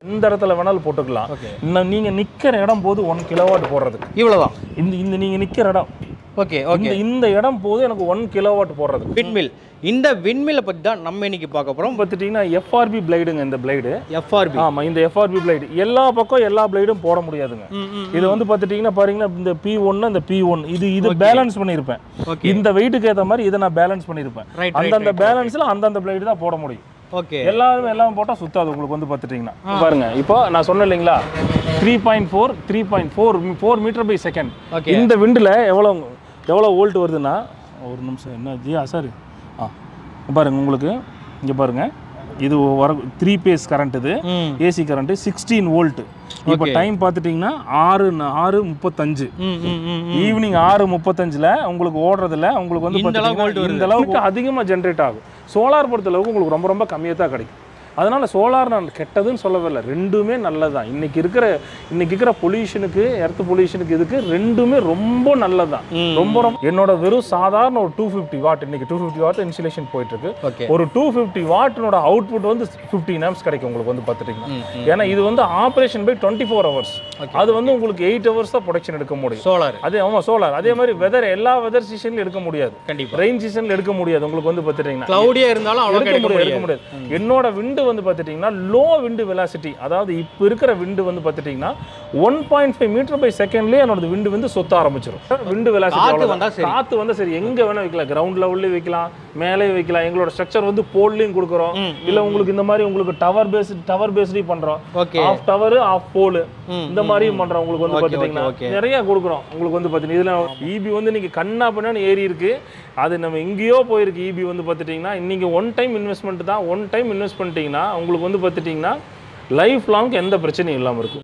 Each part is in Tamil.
எந்த இடத்துல வேணாலும் போட்டுக்கலாம் ஓகே இன்னும் நீங்க நிக்கிற இடம் போது ஒன் கிலோவாட் போடுறதுக்கு இவ்வளோதான் இந்த இந்த நீங்க நிக்கிற இடம் ஓகே ஓகே இந்த இந்த இடம் போது எனக்கு ஒன் கிலோவாட் போடுறதுக்கு விண்மில் இந்த விண்மில்லை பற்றி தான் நம்ம இன்னைக்கு பார்க்க போகிறோம் பார்த்துட்டிங்கன்னா எஃப்ஆர்பி பிளைடுங்க இந்த பிளைடு எஃப்ஆர்பி ஆமா இந்த எஃப்ஆர்பி பிளைடு எல்லா பக்கம் எல்லா பிளைடும் போட முடியாதுங்க ம் ம் இது வந்து பார்த்துட்டிங்கன்னா பாருங்கன்னா இந்த பி ஒன்று இந்த பி ஒன் இது இது பேலன்ஸ் பண்ணியிருப்பேன் ஓகே இந்த வெயிட்டுக்கு ஏற்ற மாதிரி இதை நான் பேலன்ஸ் பண்ணியிருப்பேன் ரைட் அந்தந்த பேலன்ஸில் அந்தந்த பிளைடு தான் போட முடியும் ஓகே எல்லாரும் எல்லாம் போட்டால் சுத்தாது உங்களுக்கு வந்து பார்த்துட்டிங்கன்னா பாருங்க இப்போ நான் சொன்னேன் இல்லைங்களா three point four three point four four metre by second okay இந்த விண்டில் எவ்வளோ எவ்வளோ வோல்ட் வருதுன்னா ஒரு நிமிஷம் என்ன ஜியா சார் ஆ இங்க பாருங்க உங்களுக்கு இங்கே பாருங்க இது வர த்ரீ பேஸ் கரண்ட் இது ம் ஏசி கரண்ட்டு சிக்ஸ்டீன் வோல்ட் இப்போ டைம் பார்த்துட்டிங்கன்னா ஆறு ந- ஆறு முப்பத்தஞ்சு ம் ம் ம் ம். ஈவினிங் ஆறு முப்பத்தஞ்சில் உங்களுக்கு ஓடுறதுல உங்களுக்கு வந்து இந்த அளவுக்கு பார்த்தீங்கன்னா இந்த அளவுக்கு அதிகமாக ஜென்ரேட் ஆகும் சோலார் பொறுத்த அளவுக்கு உங்களுக்கு ரொம்ப ரொம்ப கம்மியாக தான் கிடைக்கும் அதனால சோலார் நான் கெட்டதுன்னு சொல்லவே இல்லை ரெண்டுமே நல்லதுதான் இன்னைக்கு இருக்கிற இன்னைக்கு இருக்கிற பொல்யூஷனுக்கு எர்த் பொல்யூஷனுக்கு இதுக்கு ரெண்டுமே ரொம்ப நல்லதுதான் ம். ரொம்ப ரொம்ப என்னோட வெறும் சாதாரண ஒரு டூ ஃபிஃப்டி வாட் இன்னைக்கு டூ ஃபிஃப்டி வாட் இன்சுலேஷன் போயிட்டு இருக்கு ஓகே ஒரு டூ ஃபிஃப்டி வாட்டினோட அவுட்புட் வந்து ஃபிஃப்டி ஆம்ஸ் கிடைக்கும் உங்களுக்கு வந்து பார்த்துட்டிங்கன்னா ம் ம் ஏன்னா இது வந்து operation by twenty four hours Okay. அது வந்து உங்களுக்கு எயிட் ஹவர்ஸ் தான் ப்ரொடக்ஷன் எடுக்க முடியும் சோலார் அதே ஆமா சோலார் அதே மாதிரி வெதர் எல்லா வெதர் சீசன்ல எடுக்க முடியாது கண்டிப்பா ரெயின் சீசன்ல எடுக்க முடியாது உங்களுக்கு வந்து பார்த்துட்டீங்கன்னா க்ளவுடியா இருந்தாலும் அவ்வளோ எடுக்க கிடைக்க முடியாது எடுக்க முடியாது முடியாது என்னோட விண்டு வந்து பார்த்துட்டிங்கன்னா லோ விண்டு வெலாசிட்டி அதாவது இப்போ இருக்கிற விண்டு வந்து பார்த்துட்டிங்கன்னா one point five meter by செகண்ட்லேயே என்னோட விண்டு வந்து சொத்த ஆரம்பிச்சிடும் விண்டு காத்து வெலாசிட்டி வந்தா சரி காத்து வந்து சரி எங்க வேணா வைக்கலாம் கிரவுண்ட் லெவல்லையும் வைக்கலாம் மேலே வைக்கலாம் எங்களோட ஸ்ட்ரக்சர் வந்து போல்லையும் கொடுக்குறோம் ம், இல்ல உங்களுக்கு இந்த மாதிரி உங்களுக்கு டவர் பேஸ்ட் டவர் பேஸ்டி பண்றோம் okay of tower of pole ம் இந்த மாதிரியும் பண்றோம் உங்களுக்கு வந்து Okay, பார்த்துட்டிங்கன்னா okay, okay. நிறைய கொடுக்குறோம் உங்களுக்கு வந்து பார்த்தீங்கன்னா இதில் இபி வந்து இன்னைக்கு கண்ணா பண்ணான்னு ஏறி இருக்கு அது நம்ம எங்கேயோ போயிருக்கு இபி வந்து பார்த்துட்டிங்கன்னா இன்னைக்கு ஒன் டைம் இன்வெஸ்ட்மெண்ட் தான் ஒன் டைம் இன்வெஸ்ட் பண்ணிட்டீங்கன்னா உங்களுக்கு வந்து பார்த்துட்டிங்கன்னா லைஃப் லாங் எந்த பிரச்சனையும் இல்லாமல் இருக்கும்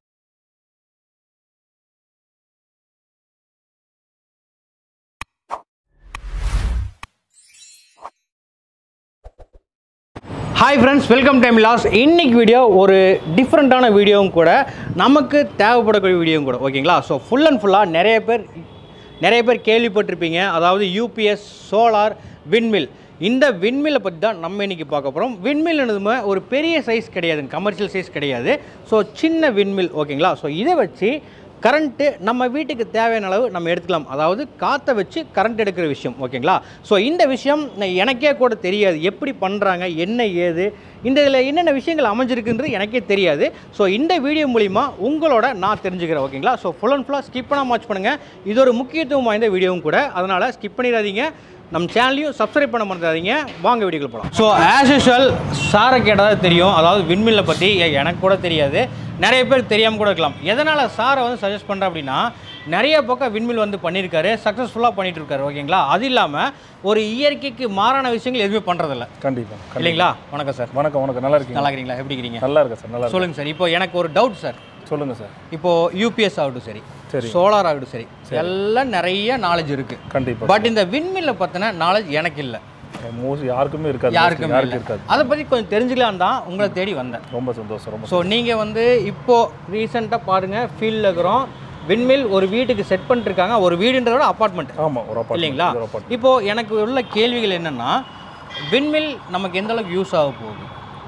hi friends welcome time loss இன்னைக்கு வீடியோ ஒரு டிஃப்ரெண்ட்டான வீடியோவும் கூட நமக்கு தேவைப்படக்கூடிய வீடியோவும் கூட ஓகேங்களா ஸோ ஃபுல் அண்ட் ஃபுல்லாக நிறைய பேர் நிறைய பேர் கேள்விப்பட்டிருப்பீங்க அதாவது யூபிஎஸ் சோலார் விண்மில் இந்த விண்மில்லை பற்றி தான் நம்ம இன்னைக்கு பார்க்க போகிறோம் விண்மில்னதுமே ஒரு பெரிய சைஸ் கிடையாதுங்க கமர்ஷியல் சைஸ் கிடையாது ஸோ சின்ன விண்மில் ஓகேங்களா ஸோ இதை வச்சு கரண்ட்டு நம்ம வீட்டுக்கு தேவையான அளவு நம்ம எடுத்துக்கலாம் அதாவது காற்றை வச்சு கரண்ட் எடுக்கிற விஷயம் ஓகேங்களா ஸோ இந்த விஷயம் நான் எனக்கே கூட தெரியாது எப்படி பண்ணுறாங்க என்ன ஏது இந்த இதில் என்னென்ன விஷயங்கள் அமைஞ்சிருக்குன்றது எனக்கே தெரியாது ஸோ இந்த வீடியோ மூலிமா உங்களோட நான் தெரிஞ்சுக்கிறேன் ஓகேங்களா ஸோ ஃபுல் அண்ட் ஃபுல்லாக ஸ்கிப் பண்ணாம வாட்ச் பண்ணுங்கள் இது ஒரு முக்கியத்துவம் வாய்ந்த வீடியோவும் கூட அதனால் ஸ்கிப் பண்ணிடாதீங்க நம்ம சேனலையும் சப்ஸ்கிரைப் பண்ண மறந்துடாதீங்க வாங்க வீடியோக்குள்ள போகலாம் ஸோ ஆஸ் யூஷுவல் சாரை கேட்டதாக தெரியும் அதாவது விண்மில்லை பற்றி ஏ- எனக்கு கூட தெரியாது நிறைய பேர் தெரியாமல் கூட இருக்கலாம் எதனால் சாரை வந்து சஜஸ்ட் பண்ணுறேன் அப்படின்னா நிறைய பக்கம் விண்மில் வந்து பண்ணியிருக்காரு சக்ஸஸ்ஃபுல்லாக பண்ணிட்டு இருக்காரு ஓகேங்களா அது இல்லாமல் ஒரு இயற்கைக்கு மாறான விஷயங்கள் எதுவுமே பண்ணுறதில்ல கண்டிப்பா கண்டிப்பா. இல்லைங்களா வணக்கம் சார் வணக்கம் வணக்கம் நல்லா இருக்கீங்க நல்லா இருக்கிறீங்களா எப்படி இருக்கிறீங்க நல்லா இருக்கேன் சார் நல்லா இருக்கு சொல்லுங்கள் சார் இப்போ எனக்கு ஒரு டவுட் சார் சொல்லுங்க சார் இப்போ யூபிஎஸ் ஆகட்டும் சரி சரி சோலார் ஆகட்டும் சரி எல்லாம் நிறைய நாலேஜ் இருக்குது கண்டிப்பா பட் இந்த விண்மில்லை பற்றின நாலேஜ் எனக்கு இல்லை மோஸ்ட் யாருக்குமே இருக்காது யாருக்குமே யாருக்கும் இல்லை இருக்காது அதை பற்றி கொஞ்சம் தெரிஞ்சுக்கலாம் தான் உங்களை தேடி வந்தேன் ரொம்ப சந்தோஷம் ரொம்ப ஸோ நீங்கள் வந்து இப்போ ரீசெண்டாக பாருங்கள் ஃபீல்டில் இருக்கிறோம் விண்மில் ஒரு வீட்டுக்கு செட் பண்ணிருக்காங்க ஒரு வீடுன்றத விட அப்பார்ட்மெண்ட் ஆமா ஒரு apartment. இல்லைங்களா இது ஒரு apartment. இப்போ எனக்கு உள்ள கேள்விகள் என்னன்னா விண்மில் நமக்கு எந்த அளவுக்கு யூஸ் ஆக போகுது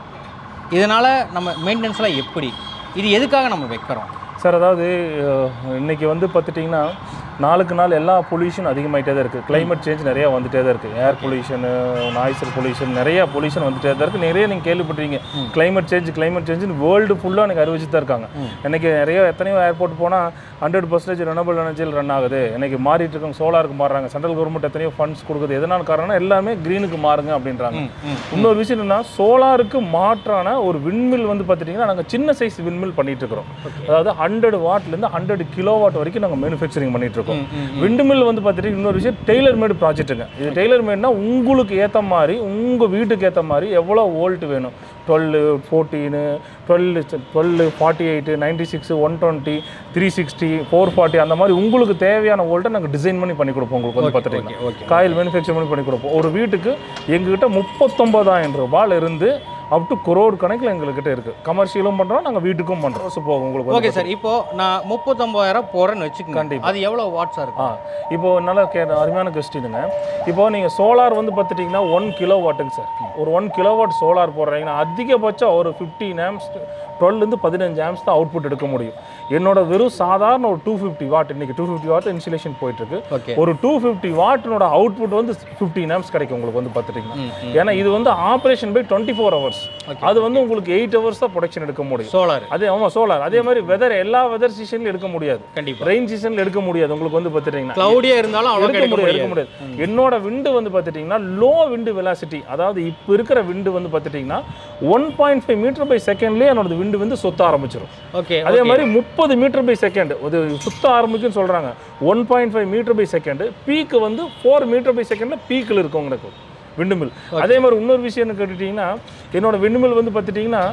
இதனால நம்ம மெயின்டெனன்ஸ்லாம் எப்படி இது எதுக்காக நம்ம வைக்கிறோம் சார் அதாவது அஹ், இன்னைக்கு வந்து பார்த்துட்டிங்கன்னா நாளுக்கு நாள் எல்லா பொல்யூஷன் அதிகமாயிட்டே தான் இருக்குது climate சேஞ்ச் நிறைய வந்துட்டே தான் இருக்குது ஏர் பொல்யூஷனு நாய்ஸர் பொல்யூஷன் நிறைய பொல்யூஷன் வந்துட்டே தான் இருக்குது நிறைய நீங்கள் கேள்விப்பட்டிருக்கீங்க climate சேஞ்ச் climate சேஞ்சுன்னு வேர்ல்டு ஃபுல்லாக எனக்கு அறிவிச்சு தான் இருக்காங்க இன்னைக்கு நிறைய எத்தனையோ ஏர்போர்ட் போனால் ஹண்ட்ரட் பர்சன்டேஜ் ரெனபிள் எனர்ஜியில் ரன் ஆகுது இன்னைக்கு மாறிட்டு இருக்காங்க சோலாருக்கு மாறுறாங்க சென்ட்ரல் கவர்மெண்ட் எத்தனையோ ஃபண்ட்ஸ் கொடுக்குது எதனால் காரணம்னா எல்லாமே க்ரீனுக்கு மாறுங்க அப்படின்றாங்க இன்னொரு விஷயம் என்னன்னா சோலாருக்கு மாற்றான ஒரு விண்மில் வந்து பார்த்துட்டிங்கன்னா நாங்கள் சின்ன சைஸ் விண்மில் பண்ணிட்டு இருக்கிறோம் அதாவது ஹண்ட்ரட் வாட்லேருந்து ஹண்ட்ரட் கிலோ வாட் வரைக்கும் நாங்கள் மேனுஃபேக்சரிங் பண்ணிட்டு இருக்கோம் விண்டு மில் வந்து பார்த்துட்டு இன்னொரு விஷயம் டெய்லர் மேடு ப்ராஜெக்ட்டுங்க இது டெய்லர் மேட்னா உங்களுக்கு ஏற்ற மாதிரி உங்கள் வீட்டுக்கு ஏற்ற மாதிரி எவ்வளோ வோல்ட் வேணும் twelve fourteen twelve twelve forty eight ninety six one twenty three sixty four forty அந்த மாதிரி உங்களுக்கு தேவையான வோல்ட்டை நாங்கள் டிசைன் பண்ணி பண்ணி கொடுப்போம் உங்களுக்கு வந்து பார்த்துட்டிங்கன்னா ஓகே காயில் மேனுஃபேக்சர் பண்ணி பண்ணி கொடுப்போம் ஒரு வீட்டுக்கு எங்ககிட்ட முப்பத்தொன்பதாயிரம் ரூபாயில இருந்து அப் டு குரோடு கணக்கில் எங்ககிட்ட இருக்கு கமர்ஷியலும் பண்றோம் நாங்க வீட்டுக்கும் பண்றோம் ஸோ போகும் உங்களுக்கு வந்து ஓகே சார் இப்போ நான் முப்பத்தொம்பதாயிரம் போகிறேன்னு வச்சுக்கோங்க கண்டிப்பா. அது எவ்வளோ வாட்ஸாக இருக்கும் ஆ இப்போ நல்ல கே அருமையான கொஸ்டினுங்க இப்போ நீங்கள் சோலார் வந்து பார்த்துட்டிங்கன்னா ஒன் கிலோ வாட்டுங்க சார் ஒரு ஒன் கிலோ வாட் சோலார் போடுறீங்கன்னா அதிகபட்சம் ஒரு ஃபிஃப்டீன் ஆம்ஸ் டுவெல்லேருந்து பதினஞ்சு ஆம்ஸ் தான் அவுட்புட் எடுக்க முடியும் என்னோட வெறும் சாதாரண ஒரு டூ ஃபிஃப்டி வாட் இன்னைக்கு டூ ஃபிஃப்டி வாட் இன்சுலேஷன் போயிட்டுருக்கு ஓகே ஒரு டூ ஃபிஃப்டி வாட்டினோட அவுட்புட் வந்து ஃபிஃப்டீன் ஆம்ஸ் கிடைக்கும் உங்களுக்கு வந்து பார்த்துட்டிங்கன்னா ஏன்னா இது வந்து operation by twenty four hours அது வந்து உங்களுக்கு எயிட் ஹவர்ஸ் தான் ப்ரொடக்ஷன் எடுக்க முடியும் சோலார் அதே ஆமாம் சோலார் அதே மாதிரி வெதர் எல்லா வெதர் சீசன்லையும் எடுக்க முடியாது கண்டிப்பா ரெயின் சீசனில் எடுக்க முடியாது உங்களுக்கு வந்து பார்த்துட்டிங்கன்னா கிளவுடியா இருந்தாலும் அவ்வளோ எடுக்க எடுக்க முடியாது எடுக்க முடியாது முடியாது என்னோட விண்டு வந்து பார்த்துட்டிங்கன்னா லோ விண்டு வெலாசிட்டி அதாவது இப்போ இருக்கிற விண்டு வந்து பார்த்துட்டிங்கன்னா one point five meter by செகண்ட்லேயே என்னோட விண்டு வந்து சுத்த ஆரம்பிச்சிடும் ஓகே அதே மாதிரி முப்பது மீட்டர் பை செகண்ட் அது சுத்த ஆரம்பிக்குன்னு சொல்கிறாங்க one point five meter by second peak வந்து ஃபோர் மீட்டர் பை செகண்டில் பீக்கில் இருக்கும் உங்களுக்கு விண்டு மில் அதே மாதிரி இன்னொரு விஷயம் என்ன கேட்டுட்டிங்கன்னா என்னோட விண்டு மில் வந்து பார்த்துட்டிங்கன்னா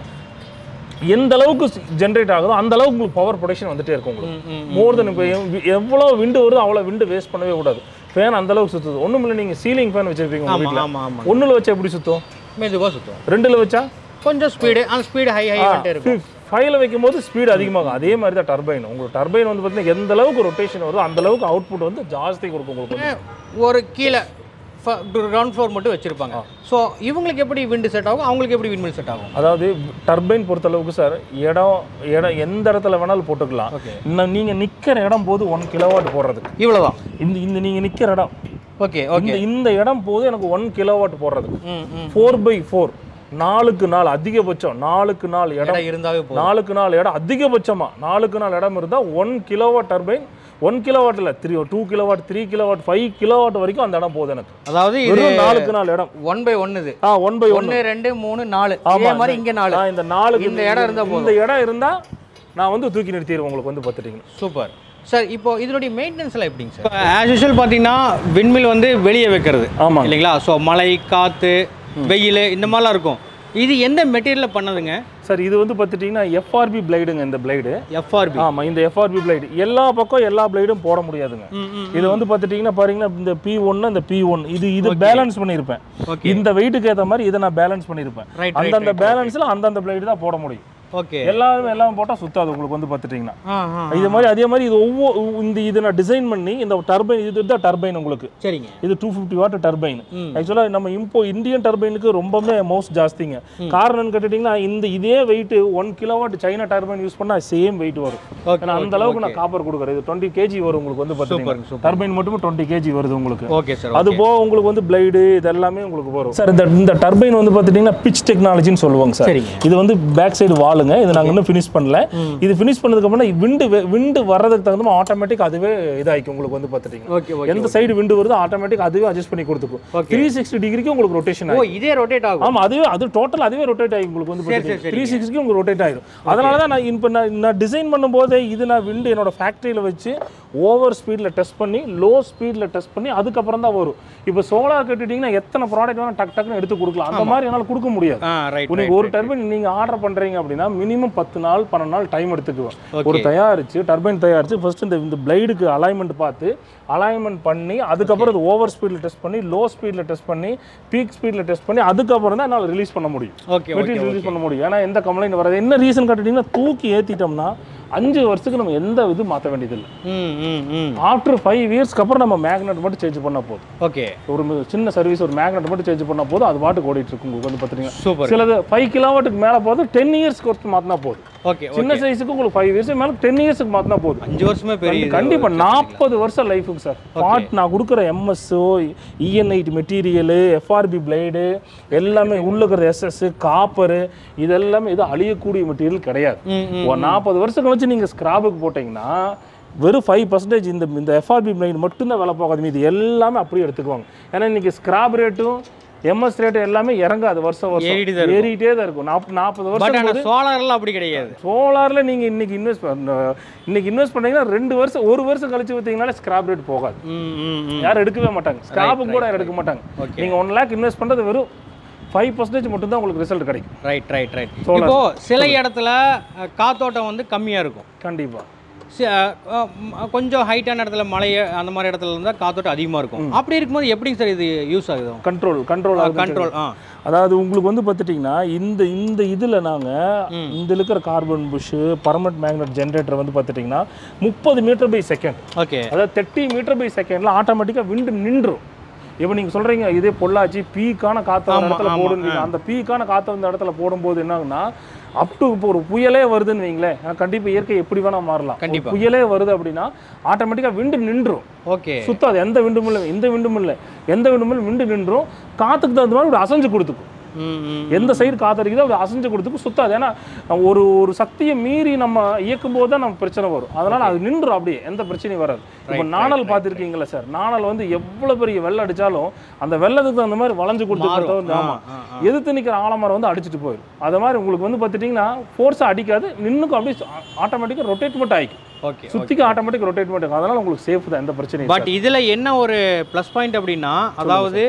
எந்த அளவுக்கு ஜென்ரேட் ஆகுதோ அந்த அளவுக்கு உங்களுக்கு பவர் ப்ரொடக்ஷன் வந்துட்டே இருக்கும் உங்களுக்கு மோர் தென் இப்போ எவ்வளோ விண்டு வருதோ அவ்வளோ விண்டு வேஸ்ட் பண்ணவே கூடாது ஃபேன் அந்த அளவுக்கு சுற்றுது ஒன்றும் இல்லை நீங்கள் சீலிங் ஃபேன் வச்சிருப்பீங்க உங்க ஆமா வீட்டில் ஆமா ஆமா ஒன்றில் வச்சா எப்படி சுற்றும் மெதுவாக சுத்தும் ரெண்டில் வச்சா கொஞ்சம் ஸ்பீடு அந்த ஸ்பீடு ஹை ஹை வந்துட்டே இருக்கும் ஃபைவ்ல வைக்கும் போது ஸ்பீடு அதிகமாகும் அதே மாதிரி தான் டர்பைன் உங்களுக்கு டர்பைன் வந்து பார்த்தீங்கன்னா எந்த அளவுக்கு ரொட்டேஷன் வருதோ அந்த அளவுக்கு அவுட்புட் வந்து ஜாஸ்தி கொடுக்கும் உங்களுக்கு வந்து. ஒரு கீழே கிரவுண்ட் ஃப்ளோர் மட்டும் வச்சிருப்பாங்க ஸோ இவங்களுக்கு எப்படி விண்டு செட் ஆகும் அவங்களுக்கு எப்படி விண்மில் செட் ஆகும் அதாவது டர்பைன் பொறுத்த அளவுக்கு சார் இடம் இடம் எந்த இடத்துல வேணாலும் போட்டுக்கலாம் ஓகே இன்னும் நீங்க நிக்கிற இடம் போது ஒன் கிலோவாட் போடுறதுக்கு இவ்வளோதான் இந்த இந்த நீங்க நிக்கிற இடம் ஓகே ஓகே இந்த இந்த இடம் போது எனக்கு ஒன் கிலோவாட் போடுறதுக்கு ம் ம் ஃபோர் பை ஃபோர் நாலுக்கு நாள் அதிகபட்சம் நாலுக்கு நாள் இடம் இடம் இருந்தாவே போதும் நாலுக்கு நாள் இடம் அதிகபட்சமா நாலுக்கு நாள் இடம் இருந்தால் one kilowatt turbine one kilowatt இல்லை three two kilowatt three kilowatt five kilowatt வரைக்கும் அந்த இடம் போகுது எனக்கு அதாவது இது வெறும் நாலுக்கு நாள் இடம் ஒன் பை ஒன் இது ஆ ஒன் பை ஒன் ஒன்று ரெண்டு மூணு நாலு ஆமா, இதே மாதிரி இங்கே நாலு இந்த நாலுக்கு இந்த இடம் இருந்தா இந்த இடம் இருந்தா நான் வந்து தூக்கி நிறுத்திடுவேன் உங்களுக்கு வந்து பார்த்துட்டீங்கன்னா சூப்பர் சார் இப்போ இதனுடைய மெயின்டெனன்ஸ்லாம் எப்படிங்க சார் ஆஸ் யூஷுவல் பார்த்தீங்கன்னா விண்மில் வந்து வெளியே வைக்கிறது ஆமாங்க இல்லைங்களா ஸோ மழை காற்று வெயில் இந்த மாதிரிலாம் இருக்கும் இது எந்த மெட்டீரியலில் பண்ணதுங்க சார் இது வந்து பார்த்துட்டிங்கன்னா எஃப்ஆர்பி பிளைடுங்க இந்த பிளைடு எஃப்ஆர்பி ஆமாம் இந்த எஃப்ஆர்பி பிளைடு எல்லா பக்கம் எல்லா பிளைடும் போட முடியாதுங்க இது வந்து பார்த்துட்டிங்கன்னா பாருங்கன்னா இந்த பி ஒன்று இந்த பி ஒன் இது இது பேலன்ஸ் பண்ணியிருப்பேன் ஓகே இந்த வெயிட்டுக்கு ஏற்ற மாதிரி இதை நான் பேலன்ஸ் பண்ணியிருப்பேன் ரைட் ரைட் அந்தந்த பேலன்ஸில் அந்தந்த பிளைடு தான் போட முடியும் ஓகே எல்லாரும் எல்லாம் போட்டால் சுத்தாது உங்களுக்கு வந்து பார்த்துட்டிங்கன்னா ஆ ஆ இது மாதிரி அதே மாதிரி இது ஒவ்வொரு இந்த இது நான் டிசைன் பண்ணி இந்த டர்பைன் இது தான் டர்பைன் உங்களுக்கு சரிங்க இது டூ ஃபிஃப்டி வாட் டர்பைன் ம். ஆக்சுவலாக நம்ம இம்போ இந்தியன் டர்பைனுக்கு ரொம்பவே மவுஸ் ஜாஸ்திங்க காரணம்னு கேட்டுட்டிங்கன்னா இந்த இதே weight one kilowatt China turbine use பண்ணால் சேம் வெயிட் வரும் ஓகே ஏன்னா அந்த அளவுக்கு நான் காப்பர் கொடுக்குறேன் இது டுவெண்ட்டி கேஜி வரும் உங்களுக்கு வந்து சூப்பர் பார்த்தீங்கன்னா சூப்பர் டர்பைன் மட்டும் டுவெண்ட்டி கேஜி வருது உங்களுக்கு ஓகே சார் அது போக உங்களுக்கு வந்து பிளைடு இது எல்லாமே உங்களுக்கு வரும் சார் இந்த இந்த டர்பைன் வந்து பார்த்துட்டிங்கன்னா பிச் டெக்னாலஜின்னு சொல்லுவாங்க சார் சரிங்க இது வந்து பேக் சைடு வாளுங்க இது நாங்கள் இன்னும் ஃபினிஷ் பண்ணல இது ஃபினிஷ் பண்ணதுக்கப்புறம் விண்டு விண்டு வர்றதுக்கு தகுந்த மாதிரி ஆட்டோமேட்டிக் அதுவே இதாகிக்கும் உங்களுக்கு வந்து பார்த்துட்டிங்கன்னா ஓகே ஓகே எந்த சைடு விண்டு வருதோ ஆட்டோமேட்டிக் அதுவே அட்ஜஸ்ட் பண்ணி கொடுத்துக்கும் Okay. த்ரீ சிக்ஸ்டி டிகிரிக்கு உங்களுக்கு ரொட்டேஷன் ஓ இதே ரொட்டேட் ஆகும் ஆமா அதுவே அது டோட்டல் அதுவே ரொட்டேட் ஆகி உங்களுக்கு வந்து சரி, சரி, த்ரீ சிக்ஸ்டிக்கு உங்களுக்கு ரொட்டேட் ஆயிடும் அதனால தான் நான் இப்போ நான் நான் டிசைன் பண்ணும்போதே இது நான் விண்டு என்னோட ஃபேக்ட்ரியில் வச்சு ஓவர் ஸ்பீடில் டெஸ்ட் பண்ணி லோ ஸ்பீடில் டெஸ்ட் பண்ணி அதுக்கப்புறம் தான் வரும் இப்போ சோலார் கட்டிட்டீங்கன்னா எத்தனை ப்ராடக்ட் வேணால் டக் டக்குன்னு எடுத்து கொடுக்கலாம் அந்த மாதிரி என்னால் கொடுக்க முடியாது ஆ ரைட் நீங்க ஒரு டர்பைன் நீங்க ஆர்டர் பண்றீங்க அப்படின்னா மினிமம் பத்து நாள் பன்னெண்டு நாள் டைம் எடுத்துக்குவோம் Okay. ஒரு தயாரிச்சு டர்பைன் தயாரிச்சு ஃபர்ஸ்ட் இந்த இந்த பிளைடுக்கு அலைன்மெண்ட் பார்த்து அலைன்மெண்ட் பண்ணி அதுக்கப்புறம் இது ஓவர் ஸ்பீடில் டெஸ்ட் பண்ணி லோ ஸ்பீடில் டெஸ்ட் பண்ணி பீக் ஸ்பீடில் டெஸ்ட் பண்ணி அதுக்கப்புறம் தான் என்னால் ரிலீஸ் பண்ண முடியும் ஓகே ஓகே மெட்டீரியல் ரிலீஸ் பண்ண முடியும் ஏன்னா எந்த கம்ப்ளைண்ட் வராது என்ன ரீசன் கேட்டுட்டீங்கன்னா தூக்கி ஏற்றிட்டோம்னா அஞ்சு வருஷத்துக்கு நம்ம எந்த இது மாற்ற வேண்டியதில்லை ம் ம் ம் ஆஃப்டர் ஃபைவ் இயர்ஸ்க்கு அப்புறம் நம்ம மேக்னெட் மட்டும் சேஞ்ச் பண்ணால் போதும் ஓகே ஒரு மி- சின்ன சர்வீஸ் ஒரு மேக்னெட் மட்டும் சேஞ்ச் பண்ணால் போதும் அது பாட்டுக்கு ஓடிட்டு இருக்கும் உங்களுக்கு வந்து பார்த்தீங்கன்னா சூப்பர் சிலது ஃபைவ் கிலோவாட்டுக்கு மேலே போகுது டென் இயர்ஸ்க்கு ஒருத்தர் மாற்றினா போதும் ஓகே சின்ன சைஸுக்கு உங்களுக்கு ஃபைவ் இயர்ஸ் மேலே டென் இயர்ஸ்க்கு மாற்றினா போதும் அஞ்சு வருஷமே பெரிய இது. கண்டிப்பா நாற்பது வருஷம் லைஃபுக்கு சார் பாட் நான் கொடுக்குற MSO ENIT material FRP blade எல்லாமே உள்ள இருக்கிற எஸ்எஸ் காப்பரு இதெல்லாமே இது அழியக்கூடிய மெட்டீரியல் கிடையாது ம் ம் ஒரு நாற்பது வருஷம் கழிச்சு நீங்கள் ஸ்கிராபுக்கு போட்டிங்கன்னா வெறும் ஃபைவ் பர்சன்டேஜ் இந்த இந்த எஃப்ஆர்பி பிளைடு மட்டும்தான் வேலை போகாது மீது எல்லாமே அப்படியே எடுத்துக்குவாங்க ஏன்னா இன்னைக்கு ஸ்கிராப் ரேட்டும் எம்எஸ் ரேட்டும் எல்லாமே இறங்காது வருஷம் ஏறிட்டு வருஷம் ஏறிட்டே தான் இருக்கும் நாற்பது நாற்பது பட் வருஷம் ஆனால் சோலார்லாம் அப்படி கிடையாது சோலார்ல நீங்க இன்னைக்கு இன்வெஸ்ட் பண்ண இன்னைக்கு இன்வெஸ்ட் பண்ணீங்கன்னா ரெண்டு வருஷம் ஒரு வருஷம் கழிச்சு வித்தீங்கனாலே ஸ்கிராப் ரேட் போகாது ம் ம் ம் யாரும் எடுக்கவே மாட்டாங்க ஸ்கிராப்பும் கூட யாரும் எடுக்க மாட்டாங்க Okay. நீங்க ஒன் லேக் இன்வெஸ்ட் பண்றது வெறும் ஃபைவ் பர்சன்டேஜ் மட்டும் தான் உங்களுக்கு ரிசல்ட் கிடைக்கும் ரைட் ரைட் ரைட் Solar. இப்போ சில இடத்துல அஹ், காத்தோட்டம் வந்து கம்மியாக இருக்கும் கண்டிப்பா சி- அஹ், அஹ், ம், கொஞ்சம் ஹைட்டான இடத்துல மலை அந்த மாதிரி இடத்துல இருந்தால் காத்தோட்டம் அதிகமாக இருக்கும் அப்படி இருக்கும்போது எப்படிங்க சார் இது யூஸ் ஆகுது கண்ட்ரோல் கண்ட்ரோல் கண்ட்ரோல் ஆ அதாவது உங்களுக்கு வந்து பார்த்துட்டிங்கன்னா இந்த இந்த இதில் நாங்கள் இந்த இருக்கிற carbon brush permanent magnet generator வந்து பார்த்துட்டிங்கன்னா முப்பது மீட்டர் பை செகண்ட் ஓகே அதாவது தேர்ட்டி மீட்டர் பை செகண்டில் ஆட்டோமேட்டிக்காக விண்டு நின்றும் இப்போ நீங்கள் சொல்கிறீங்க இதே பொள்ளாச்சி பீக்கான காற்று ஆமா, இடத்துல ஆமா, போடுங்க அந்த பீக்கான காற்று அந்த இடத்துல போடும்போது என்னாகுன்னா அப் டு இப்போ ஒரு புயலே வருதுன்னு வைங்களேன் கண்டிப்பாக இயற்கை எப்படி வேணால் மாறலாம் ஒரு கண்டிப்பா. புயலே வருது அப்படின்னா ஆட்டோமேட்டிக்காக விண்டு நின்றும் ஓகே சுத்தாது எந்த விண்டும் இல்லை எந்த விண்டும் இல்லை எந்த விண்டும் இல்லை விண்டு நின்றும் காற்றுக்கு தகுந்த மாதிரி இப்படி அசைஞ்சு கொடுத்துக்கும் ம் ம் எந்த சைடு காத்தடிக்குதோ அப்படி அசைஞ்சு கொடுத்துக்கும் சுத்தாது ஏன்னா ஒரு ஒரு சக்தியை மீறி நம்ம இயக்கும் போது தான் நமக்கு பிரச்சனை வரும் அதனால அது நின்றும் அப்படியே எந்த பிரச்சனையும் வராது இப்போ நாணல் பார்த்துருக்கீங்களா சார் நாணல் வந்து எவ்வளோ பெரிய வெள்ளம் அடிச்சாலும் அந்த வெள்ளத்துக்கு தகுந்த மாதிரி வளைஞ்சு கொடுத்து மாறும். தவிர்த்து ஆ, ஆமாம் ஆ, ஆ. எதிர்த்து நிற்கிற ஆலமரம் வந்து அடிச்சிட்டு போயிடும் அது மாதிரி உங்களுக்கு வந்து பார்த்துட்டிங்கன்னா ஃபோர்ஸாக அடிக்காது நின்னுக்கும் அப்படியே ஆட்டோமேட்டிக்காக ரொட்டேட் மட்டும் ஆகிக்கும் ஓகே சுற்றிக்கு ஆட்டோமேட்டிக் ரொட்டேட் மட்டும் ஆகும் அதனால உங்களுக்கு சேஃப் தான் எந்த பிரச்சனையும் பட் இதில் என்ன ஒரு ப்ளஸ் பாயிண்ட் அப்படின்னா அதாவது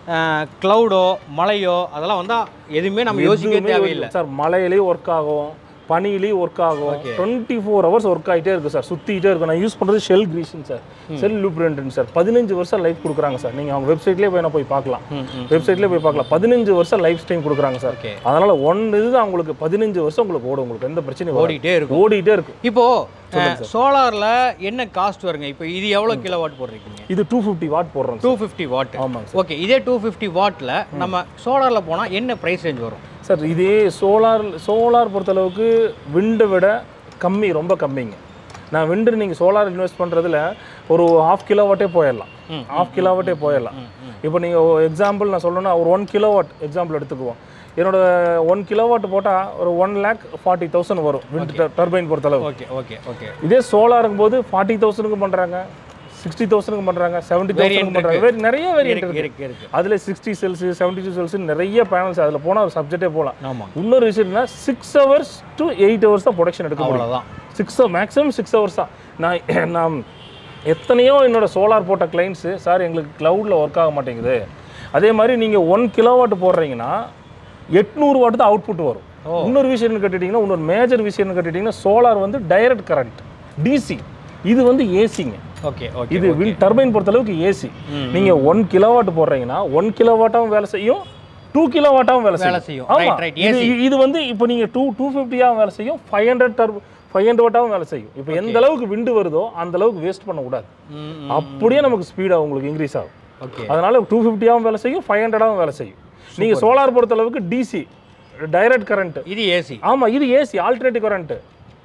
க்ளவுடோ மழையோ அதெல்லாம் வந்தால் எதுவுமே நம்ம யோசிக்க எதுவுமே தேவையில்லை சார் மழையிலேயும் ஒர்க் ஆகும் பனியிலையும் ஒர்க் ஆகும் டுவெண்ட்டி ஃபோர் ஹவர்ஸ் ஒர்க் ஆகிட்டே இருக்கு சார் சுற்றிக்கிட்டே இருக்கும் நான் யூஸ் பண்ணுறது Shell grease sir Shell lubricant sir பதினஞ்சு வருஷம் லைஃப் கொடுக்குறாங்க சார் நீங்கள் அவங்க வெப்சைட்லேயே போய் நான் போய் பார்க்கலாம் ம், ம். வெப்சைட்லேயே போய் பார்க்கலாம் பதினஞ்சு வருஷம் லைஃப் டைம் கொடுக்குறாங்க சார் ஓகே அதனால ஒன் இதுதான் உங்களுக்கு பதினஞ்சு வருஷம் உங்களுக்கு ஓடும் உங்களுக்கு எந்த பிரச்சனையும் வராது. ஓடிட்டே இருக்கும் ஓடிட்டே இருக்கும் இப்போ சோலாரில் என்ன காஸ்ட் வருங்க இப்போ இது எவ்வளோ கிலோ வாட் போடுறீங்க இது டூ ஃபிஃப்டி வாட் போடுறோம் டூ ஃபிஃப்டி வாட் ஆமாங்க சார் ஓகே இதே டூ ஃபிஃப்டி வாட்டில் நம்ம சோலாரில் போனால் என்ன ப்ரைஸ் ரேஞ்ச் வரும் சார் இதே சோலார் சோலார் பொறுத்தளவுக்கு விண்டை விட கம்மி ரொம்ப கம்மிங்க நான் விண்டு நீங்கள் சோலார் இன்வெஸ்ட் பண்ணுறதுல ஒரு ஹாஃப் கிலோவாட்டே போயிடலாம் ம், ஹாஃப் கிலோவாட்டே போயிடலாம் இப்போ நீங்கள் எக்ஸாம்பிள் நான் சொல்லணும்னா ஒரு ஒன் கிலோவாட் எக்ஸாம்பிள் எடுத்துக்குவோம் என்னோட ஒன் கிலோவாட் போட்டால் ஒரு ஒன் லேக் ஃபார்ட்டி தௌசண்ட் வரும் விண்ட் டர்பைன் பொறுத்தளவு ஓகே ஓகே ஓகே இதே சோலாருங்கும் போது ஃபார்ட்டி தௌசண்ட்க்கு பண்ணுறாங்க சிக்ஸ்டி தௌசண்ட்க்கு பண்ணுறாங்க செவன்ட்டி தௌசண்ட் பண்ணுறாங்க வேறு நிறைய வேரியன்ட் இருக்கு இருக்கு இருக்கு இருக்கு அதில் sixty cells seventy two cells நிறைய பேனல்ஸ் அதில் போனால் ஒரு சப்ஜெக்டே போகலாம் ஆமாம் இன்னொரு விஷயம் என்ன six hours to eight hours தான் ப்ரொடக்ஷன் எடுக்க முடியும் அவ்வளோதான் சிக்ஸ் மேக்ஸிமம் சிக்ஸ் ஹவர்ஸ் தான் நான் நான் எத்தனையோ என்னோட சோலார் போட்ட கிளைண்ட்ஸு சார் எங்களுக்கு க்ளவுடில் ஒர்க் ஆக மாட்டேங்குது அதே மாதிரி நீங்கள் ஒன் கிலோவாட் போடுறீங்கன்னா எட்நூறு வாட் தான் அவுட்புட் வரும் இன்னொரு விஷயம் என்ன கேட்டுட்டிங்கன்னா இன்னொரு மேஜர் விஷயம் என்ன கேட்டுட்டிங்கன்னா சோலார் வந்து டைரக்ட் கரண்ட் டிசி இது வந்து ஏசிங்க ஓகே ஓகே இது வின் டர்பைன் பொறுத்தளவுக்கு ஏசி நீங்கள் ஒன் கிலோவாட் போடுறீங்கன்னா ஒன் கிலோவாட்டாகவும் வேலை செய்யும் டூ கிலோவாட்டாகவும் வேலை வேலை செய்யும் செய்யும் ஆமா ரைட் ரைட் இது இது வந்து இப்போ நீங்கள் டூ டூ ஃபிஃப்டியாகவும் வேலை செய்யும் ஃபைவ் ஹண்ட்ரட் டர் ஃபைவ் ஹண்ட்ரடாகவும் வேலை செய்யும் இப்போ எந்த அளவுக்கு விண்டு வருதோ அந்த அளவுக்கு வேஸ்ட் பண்ணக்கூடாது அப்படியே நமக்கு ஸ்பீடாக உங்களுக்கு இன்க்ரீஸ் ஆகும் ஓகே அதனால டூ ஃபிஃப்டியாகவும் வேலை செய்யும் ஃபைவ் ஹண்ட்ரடாகவும் வேலை செய்யும் நீங்கள் சோலார் பொறுத்த அளவுக்கு டிசி டைரக்ட் கரண்ட் இது ஏசி ஆமா இது AC alternative current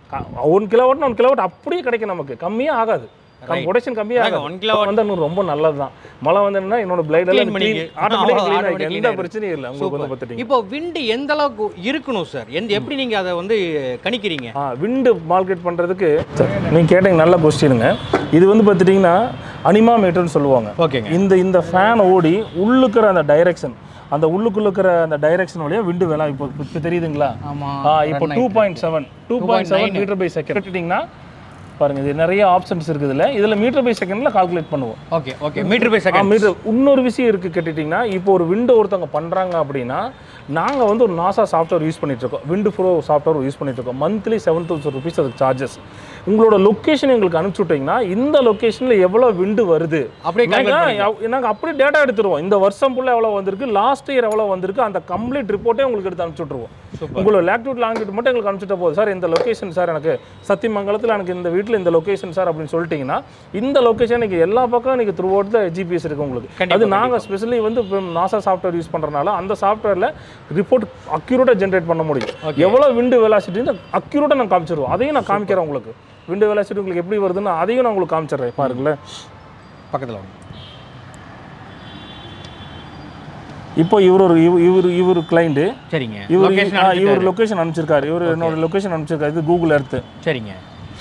one kilowatt one kilowatt அப்படியே கிடைக்கும் நமக்கு கம்மியா ஆகாது ப்ரொடக்ஷன் கம்மியா அதாங்க, ஆகாது one கிலோவாட் வந்து இன்னும் ரொம்ப நல்லது தான் மழை வந்ததுன்னா என்னோட பிளைட் Clean எல்லாம் பண்ணிக்கு. ஆட்டோமேட்டிக் அவ்வளவு க்ளீன் automatic ஆகிடும் clean எந்த ஆயிடும். பிரச்சனையும் இல்லை உங்களுக்கு வந்து பார்த்துட்டீங்க இப்போ விண்டு எந்த அளவுக்கு இருக்கணும் சார் எந்த எப்படி நீங்க அதை வந்து கணிக்கிறீங்க ஆ விண்டு மார்க்கெட் பண்ணுறதுக்கு நீங்கள் கேட்டீங்க நல்ல கொஸ்டினுங்க இது வந்து பார்த்துட்டிங்கன்னா அனிமா மீட்டர்னு சொல்லுவாங்க ஓகேங்க இந்த இந்த ஃபேன் ஓடி உள்ளுக்கிற அந்த டைரக்ஷன் அந்த உள்ளுக்குள்ள இருக்கிற அந்த டைரக்ஷன் வழியா விண்டு வேலாம் இப்போ இப்போ தெரியுதுங்களா ஆமா ஆ இப்போ two point seven two point seven metre by second கேட்டுட்டிங்கன்னா பாருங்க இது நிறைய ஆப்ஷன்ஸ் இருக்குது இதில் இதில் மீட்டர் பை செகண்டில் கால்குலேட் பண்ணுவோம் okay okay metre by second metre இன்னொரு விஷயம் இருக்குது கேட்டுட்டிங்கன்னா இப்போ ஒரு விண்டோ ஒருத்தவங்க பண்ணுறாங்க அப்படின்னா நாங்கள் வந்து ஒரு நாசா சாஃப்ட்வேர் யூஸ் பண்ணிட்டு இருக்கோம் விண்டு ப்ரோ சாஃப்ட்வேர் யூஸ் பண்ணிட்டு இருக்கோம் மந்த்லி செவன் தௌசண்ட் ருபீஸ் அதுக்கு சார்ஜஸ் உங்களோட லொக்கேஷன் எங்களுக்கு அனுப்பிச்சு விட்டீங்கன்னா இந்த லொக்கேஷனில் எவ்வளோ விண்டு வருது அப்படியே calculate நாங்கள் அப்படியே டேட்டா எடுத்துருவோம் இந்த வருஷம் ஃபுல்லாக எவ்வளோ வந்திருக்கு லாஸ்ட் இயர் எவ்வளோ வந்திருக்கு அந்த கம்ப்ளீட் ரிப்போர்ட்டே உங்களுக்கு எடுத்து அனுப்பிச்சு விட்ருவோம் உங்களோட லேக்டியூட் லாங்கிட் மட்டும் எங்களுக்கு அனுப்பிச்சுட்ட போதும் சார் இந்த லொகேஷன் சார் எனக்கு சத்தியமங்கலத்தில் எனக்கு இந்த வீட்டில் இந்த லொகேஷன் சார் அப்படின்னு சொல்லிட்டீங்கன்னா இந்த லொகேஷன் எனக்கு எல்லா பக்கம் எனக்கு த்ரூ அவுட் த ஜிபிஎஸ் இருக்கு உங்களுக்கு கண்டிப்பா, அது நாங்கள் ஸ்பெஷலி வந்து இப்போ நாசா சாஃப்ட்வேர் யூஸ் பண்ணுறனால அந்த சாஃப்ட்வேரில் ரிப்போர்ட் அக்யூரேட்டாக ஜென்ரேட் பண்ண முடியும் எவ்வளோ விண்டு வெலாசிட்டி அக்யூரேட்டாக நான் காமிச்சிருவோம் அதையும் நான் காமிக்கிறேன் உங்களுக்கு விண்டு வெலாசிட்டி உங்களுக்கு எப்படி வருதுன்னு அதையும் நான் உங்களுக்கு காமிச்சிடுறேன் பாருங்களேன் பக்கத்துல வாங்க இப்போ இவர் ஒரு இவ- இவர் இவர் கிளைண்ட்டு சரிங்க இவர் லொகேஷன் ஆ, இவர் லொகேஷன் அனுப்பிச்சிருக்காரு இவர் என்னோட லொகேஷன் அனுப்பிச்சிருக்காரு இது கூகுள் எர்த்து சரிங்க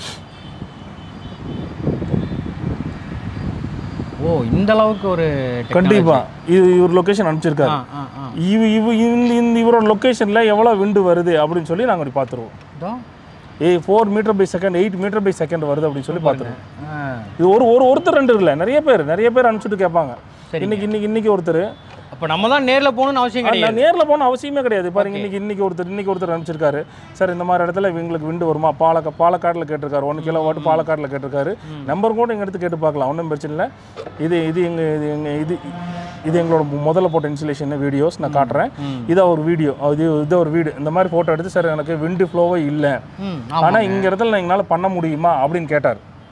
ஓ இந்த அளவுக்கு ஒரு technology. கண்டிப்பா இது இவர் லொகேஷன் அனுப்பிச்சிருக்காரு ஆ ஆ ஆ இவ இவ இந்த இந்த இவரோட லொகேஷன்ல எவ்வளவு விண்டு வருது அப்படின்னு சொல்லி நாங்க அப்படி பார்த்துருவோம் இதோ. ஏய் four metre by second eight metre by second வருது அப்படின்னு சொல்லி பார்த்துருவோம் ஆ இது ஒரு ஒரு ஒருத்தர் ரெண்டு இல்லை நிறைய பேர் நிறைய பேர் அனுப்பிச்சுட்டு கேட்பாங்க இன்னைக்கு இன்னைக்கு இன்னைக்கு ஒருத்தர் அப்போ நம்ம தான் நேர்ல போகணும்னு அவசியம் கிடையாது நான் நேரில் போன அவசியமே கிடையாது பாருங்க இன்னைக்கு இன்னைக்கு ஒருத்தர் இன்னைக்கு ஒருத்தர் அனுப்பிச்சிருக்காரு சார் இந்த மாதிரி இடத்துல எங்களுக்கு விண்டு வருமா பாலக்கா பாலக்காட்டில் கேட்டிருக்காரு ஒன் கிலோ வாட் பாலக்காட்டில் கேட்டிருக்காரு நம்பர் கூட எங்க எடுத்து கேட்டு பார்க்கலாம் ஒன்றும் பிரச்சனை இல்லை இது இது எங்க இது எங்க இது இது எங்களோட முதல்ல போட்ட இன்சுலேஷன் வீடியோஸ் நான் காட்டுறேன் இது ஒரு வீடியோ இது இது ஒரு வீடு இந்த மாதிரி ஃபோட்டோ எடுத்து சார் எனக்கு விண்டு ஃப்ளோவே இல்லை ம் ஆனால் இங்க இடத்துல நான் எங்களால் பண்ண முடியுமா அப்படின்னு கேட்டார்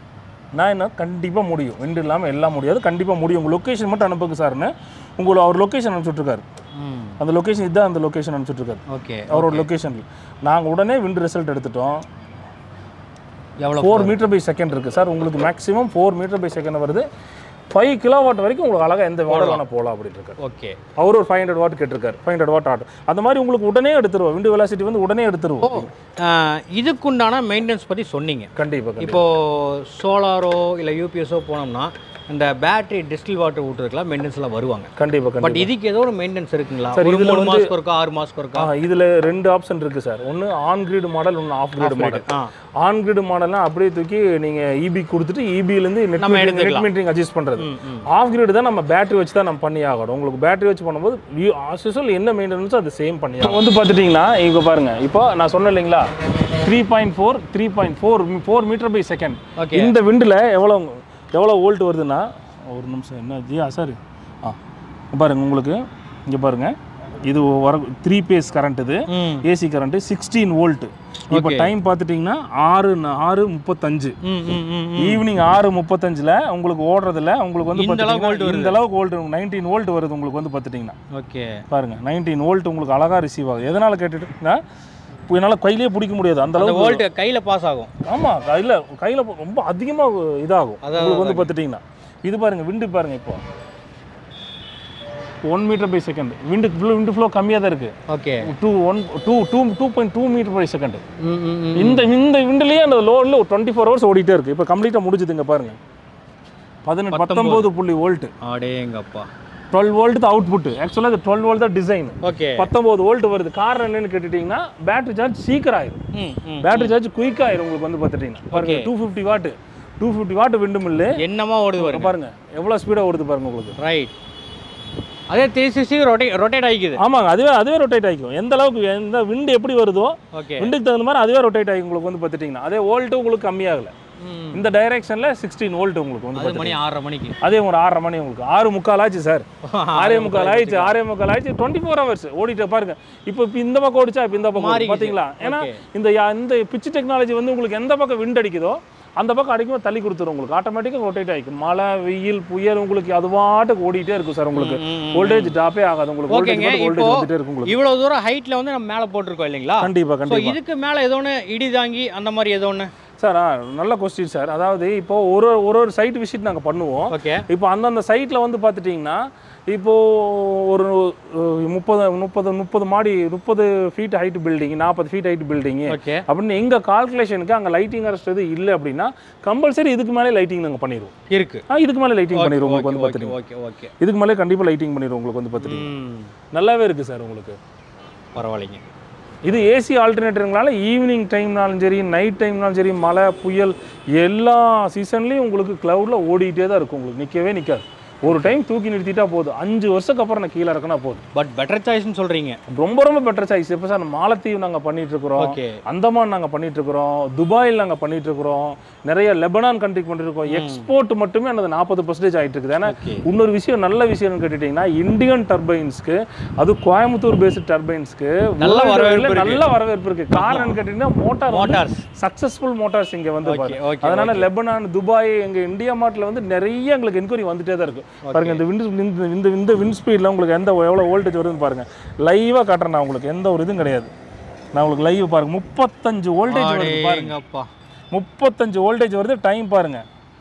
நான் என்ன கண்டிப்பாக முடியும் விண்டு இல்லாமல் எல்லாம் முடியாது கண்டிப்பாக முடியும் உங்கள் லொக்கேஷன் மட்டும் அனுப்புங்க சார்னு உங்களை அவர் லொக்கேஷன் அனுப்பிச்சுட்ருக்காரு ம் அந்த லொக்கேஷன் இதுதான் அந்த லொக்கேஷன் அனுப்பிச்சுட்ருக்காரு ஓகே அவரோட லொக்கேஷன் நாங்கள் உடனே விண்டு ரிசல்ட் எடுத்துட்டோம் எவ்வளோ ஃபோர் மீட்டர் பை செகண்ட் இருக்குது சார் உங்களுக்கு maximum four metre by second வருது ஃபைவ் கிலோ வாட் வரைக்கும் உங்களுக்கு அழகாக எந்த மாடல் வேணால் போகலாம் அப்படின்னு இருக்காரு ஓகே அவர் ஒரு ஃபைவ் ஹண்ட்ரட் வாட் கேட்டிருக்காரு ஃபைவ் ஹண்ட்ரட் வாட் ஆட் அந்த மாதிரி உங்களுக்கு உடனே எடுத்துருவோம் விண்டு வெலாசிட்டி வந்து உடனே எடுத்துருவோம் இதுக்குண்டான மெயின்டெனன்ஸ் பற்றி சொன்னீங்க கண்டிப்பாக இப்போ சோலாரோ இல்லை யூபிஎஸோ போனோம்னா இந்த பேட்டரி டிஸ்டில் வாட்டர் ஊட்டுறதுக்குலாம் மெயின்டெனன்ஸ்லாம் வருவாங்க கண்டிப்பாக கண்டிப்பாக பட் இதுக்கு ஏதோ ஒரு மெயின்டெனன்ஸ் இருக்குங்களா சார், ஒரு இதுல மூணு வந்து- மாசத்துக்கு ஒருக்கா ஆறு மாசத்துக்கு ஒருக்கா ஆ இதில் ரெண்டு ஆப்ஷன் இருக்குது சார் ஒன்று ஆன் கிரிட் மாடல் ஒன்று ஆஃப் கிரிட் மாடல் ஆ ஆன் கிரிட் மாடல்னா அப்படியே தூக்கி நீங்கள் இபி கொடுத்துட்டு இபிலேருந்து நெட் நம்ம நெட் எடுத்துக்கலாம். மீட்டரிங் அட்ஜஸ்ட் பண்ணுறது ம், ம். ஆஃப் கிரிட் தான் நம்ம பேட்டரி வச்சு தான் நம்ம பண்ணி ஆகணும் உங்களுக்கு பேட்டரி வச்சு பண்ணும்போது ஆஸ்யூஸ்வல் என்ன மெயின்டெனன்ஸோ அது சேம் பண்ணி ஆகணும் வந்து பார்த்துட்டிங்கன்னா இங்கே பாருங்க இப்போ நான் சொன்னேன் இல்லைங்களா three point four three point four four metre by second Okay. இந்த விண்டில் எவ்வளோ எவ்வளோ வோல்ட் வருதுன்னா ஒரு நிமிஷம் என்ன ஜியா சார் ஆ இங்க பாருங்க உங்களுக்கு இங்கே பாருங்க இது வர த்ரீ பேஸ் கரண்ட் இது ம் ஏசி கரண்ட்டு சிக்ஸ்டீன் வோல்ட்டு இப்போ டைம் பார்த்துட்டிங்கன்னா ஆறு ந- ஆறு முப்பத்தஞ்சு ம் ம் ம் ம். ஈவினிங் ஆறு முப்பத்தஞ்சில் உங்களுக்கு ஓடுறதுல உங்களுக்கு வந்து இந்த அளவுக்கு volt பார்த்துட்டிங்கன்னா இந்த அளவுக்கு வோல்ட் நைன்டீன் வோல்ட் வருது உங்களுக்கு வந்து பார்த்துட்டிங்கன்னா ஓகே பாருங்க நைன்டீன் வோல்ட் உங்களுக்கு அழகாக ரிசீவ் ஆகுது எதனால் கேட்டுட்டுன்னா இப்போ என்னால் கையிலே பிடிக்க முடியாது அந்த அந்த அளவுக்கு வோல்ட் கையில பாஸ் ஆகும் ஆமாம் கையில் கையில் ரொம்ப அதிகமாக இதாகும் அதான், உங்களுக்கு வந்து பார்த்துட்டிங்கன்னா இது பாருங்க விண்டு பாருங்க இப்போ one metre by second wind wind flow கம்மியாக தான் இருக்குது okay two one two two two point two metre by second ம் ம் ம் இந்த இந்த விண்டுலேயே அந்த லோடில் ஒரு டுவெண்ட்டி ஃபோர் ஹவர்ஸ் ஓடிட்டே இருக்கு இப்போ கம்ப்ளீட்டாக முடிஞ்சுதுங்க பாருங்க பதினெட்டு பத்தொம்போது புள்ளி வோல்ட் அடேங்கப்பா டுவெல் வோல்ட் தான் அவுட் புட் ஆக்சுவலாக அது டுவெல் வோல்ட் தான் டிசைன் ஓகே பத்தொம்போது வோல்ட் வருது காரணம் என்னன்னு கேட்டுட்டிங்கன்னா பேட்டரி சார்ஜ் சீக்கிரம் ஆயிரும் ம் ம் பேட்டரி சார்ஜ் குயிக் ஆயிரும் உங்களுக்கு வந்து பார்த்துட்டிங்கன்னா பாருங்க two fifty watt two fifty watt windmill என்னமா ஓடுது பாருங்க பாருங்க எவ்வளோ ஸ்பீடாக ஓடுது பாருங்க உங்களுக்கு ரைட் அதே த்ரீ சிக்ஸ்டி ரொட்டே ரொட்டேட் ஆகிக்குது ஆமாங்க அதுவே அதுவே ரொட்டேட் ஆகிக்கும் எந்த அளவுக்கு எந்த விண்டு எப்படி வருதோ ஓகே விண்டுக்கு தகுந்த மாதிரி அதுவே ரொட்டேட் ஆகி உங்களுக்கு வந்து பார்த்துட்டிங்கன்னா அதே வோல்ட்டு உங்களுக்கு கம்மியாகல ம் இந்த டைரக்ஷனில் சிக்ஸ்டீன் வோல்ட் உங்களுக்கு வந்து அது மணி ஆறரை மணிக்கு அதே ஒரு ஆறரை மணி உங்களுக்கு ஆறு முக்கால் ஆச்சு சார் ஆறே முக்கால் ஆயிடுச்சு ஆறே முக்கால் ஆயிடுச்சு டுவெண்ட்டி ஃபோர் ஹவர்ஸ் ஓடிட்டு பாருங்க இப்போ இப்போ இந்த பக்கம் ஓடிச்சா இப்போ இந்த பக்கம் ஓடுது. மாறிக்கிச்சு. பாத்தீங்களா ஏன்னா Okay. இந்த யா- இந்த பிச்சு டெக்னாலஜி வந்து உங்களுக்கு எந்த பக்கம் விண்ட் அடிக்குதோ அந்த பக்கம் அடிக்கும் தள்ளி கொடுத்துரும் உங்களுக்கு ஆட்டோமேட்டிக்காக ரொட்டேட் ஆகிக்கும் மழை வெயில் புயல் உங்களுக்கு அது பாட்டுக்கு ஓடிட்டே இருக்கும் சார் உங்களுக்கு வோல்டேஜ் ட்ராப்பே ஆகாது உங்களுக்கு ஓகேங்க வோல்டேஜ் இப்போ வோல்டேஜ் வந்துட்டே இருக்கும் உங்களுக்கு இவ்வளவு தூரம் ஹைட்ல வந்து நம்ம மேல போட்டிருக்கோம் இல்லைங்களா கண்டிப்பா ஸோ கண்டிப்பா இதுக்கு மேல ஏதோ ஒன்று இடி தாங்கி அந்த மாதிரி ஏதோ ஒன்று சார் ஆ, நல்ல கொஸ்டின் சார் அதாவது இப்போ ஒரு ஒரு ஒரு சைட் விசிட் நாங்கள் பண்ணுவோம் ஓகே இப்போ அந்தந்த சைட்டில் வந்து பார்த்துட்டிங்கன்னா இப்போது ஒரு அஹ், முப்பது முப்பது முப்பது மாடி முப்பது ஃபீட் ஹைட் பில்டிங் நாற்பது ஃபீட் ஹைட் பில்டிங்கு ஓகே அப்படின்னு எங்கள் கால்குலேஷனுக்கு அங்கே லைட்டிங் அரஸ்ட் எதுவும் இல்லை அப்படின்னா கம்பல்சரி இதுக்கு மேலே லைட்டிங் நாங்கள் பண்ணிடுவோம் இருக்கு ஆ இதுக்கு மேலே லைட்டிங் பண்ணிடுவோம் உங்களுக்கு வந்து ஓகே பார்த்துட்டிங்க ஓகே ஓகே இதுக்கு மேலே கண்டிப்பாக லைட்டிங் பண்ணிடுவோம் உங்களுக்கு வந்து பார்த்துட்டிங்க ம் நல்லாவே இருக்குது சார் உங்களுக்கு பரவாயில்லைங்க இது ஏசி ஆல்டர்னேட்டருங்களால ஈவினிங் டைம்னாலும் சரி நைட் டைம்னாலும் சரி மழை புயல் எல்லா சீசன்லேயும் உங்களுக்கு க்ளவுடில் ஓடிட்டே தான் இருக்கும் உங்களுக்கு நிற்கவே நிற்காது ஒரு டைம் தூக்கி நிறுத்திட்டா போதும் அஞ்சு வருஷத்துக்கு அப்புறம் நான் கீழே இறக்கினா போதும் பட் பெட்டர் சாய்ஸ்னு சொல்றீங்க ரொம்ப ரொம்ப பெட்டர் சாய்ஸ் இப்போ சார் மாலத்தீவு நாங்கள் பண்ணிட்டு இருக்கிறோம் ஓகே அந்தமான் நாங்கள் பண்ணிட்டு இருக்கிறோம் துபாயில் நாங்கள் பண்ணிட்டு இருக்கிறோம் நிறைய லெபனான் கண்ட்ரிக்கு பண்ணிட்டு இருக்கோம் எக்ஸ்போர்ட் மட்டுமே அந்த நாற்பது பர்சன்டேஜ் ஆயிட்டு இருக்குது ஏன்னா ஓகே இன்னொரு விஷயம் நல்ல விஷயம்னு கேட்டுட்டீங்கன்னா இந்தியன் டர்பைன்ஸ்க்கு அது கோயம்புத்தூர் பேஸ்ட் டர்பைன்ஸ்க்கு நல்ல வரவேற்பு இருக்கு. நல்ல வரவேற்பு இருக்கு காரணம் கேட்டீங்கன்னா மோட்டார் மோட்டார்ஸ் சக்சஸ்ஃபுல் மோட்டார்ஸ் இங்க வந்து ஓகே பாரு. ஓகே அதனால லெபனான் துபாய் எங்க இந்தியா மார்ட்ல வந்து நிறைய எங்களுக்கு என்கொயரி வந்துட்டே தான் இருக்கு பாருங்க இந்த விண்ட் இந்த இந்த இந்த விண்ட் ஸ்பீட்ல உங்களுக்கு எந்த எவ்வளவு வோல்டேஜ் வருதுன்னு பாருங்க லைவா காட்டுறேன் நான் உங்களுக்கு எந்த ஒரு இதுவும் கிடையாது நான் உங்களுக்கு லைவ் பாருங்க முப்பத்தஞ்சு வோல்டேஜ் வருது பாருங்க அடேங்கப்பா முப்பத்தஞ்சு வோல்டேஜ் வருது டைம் பாருங்க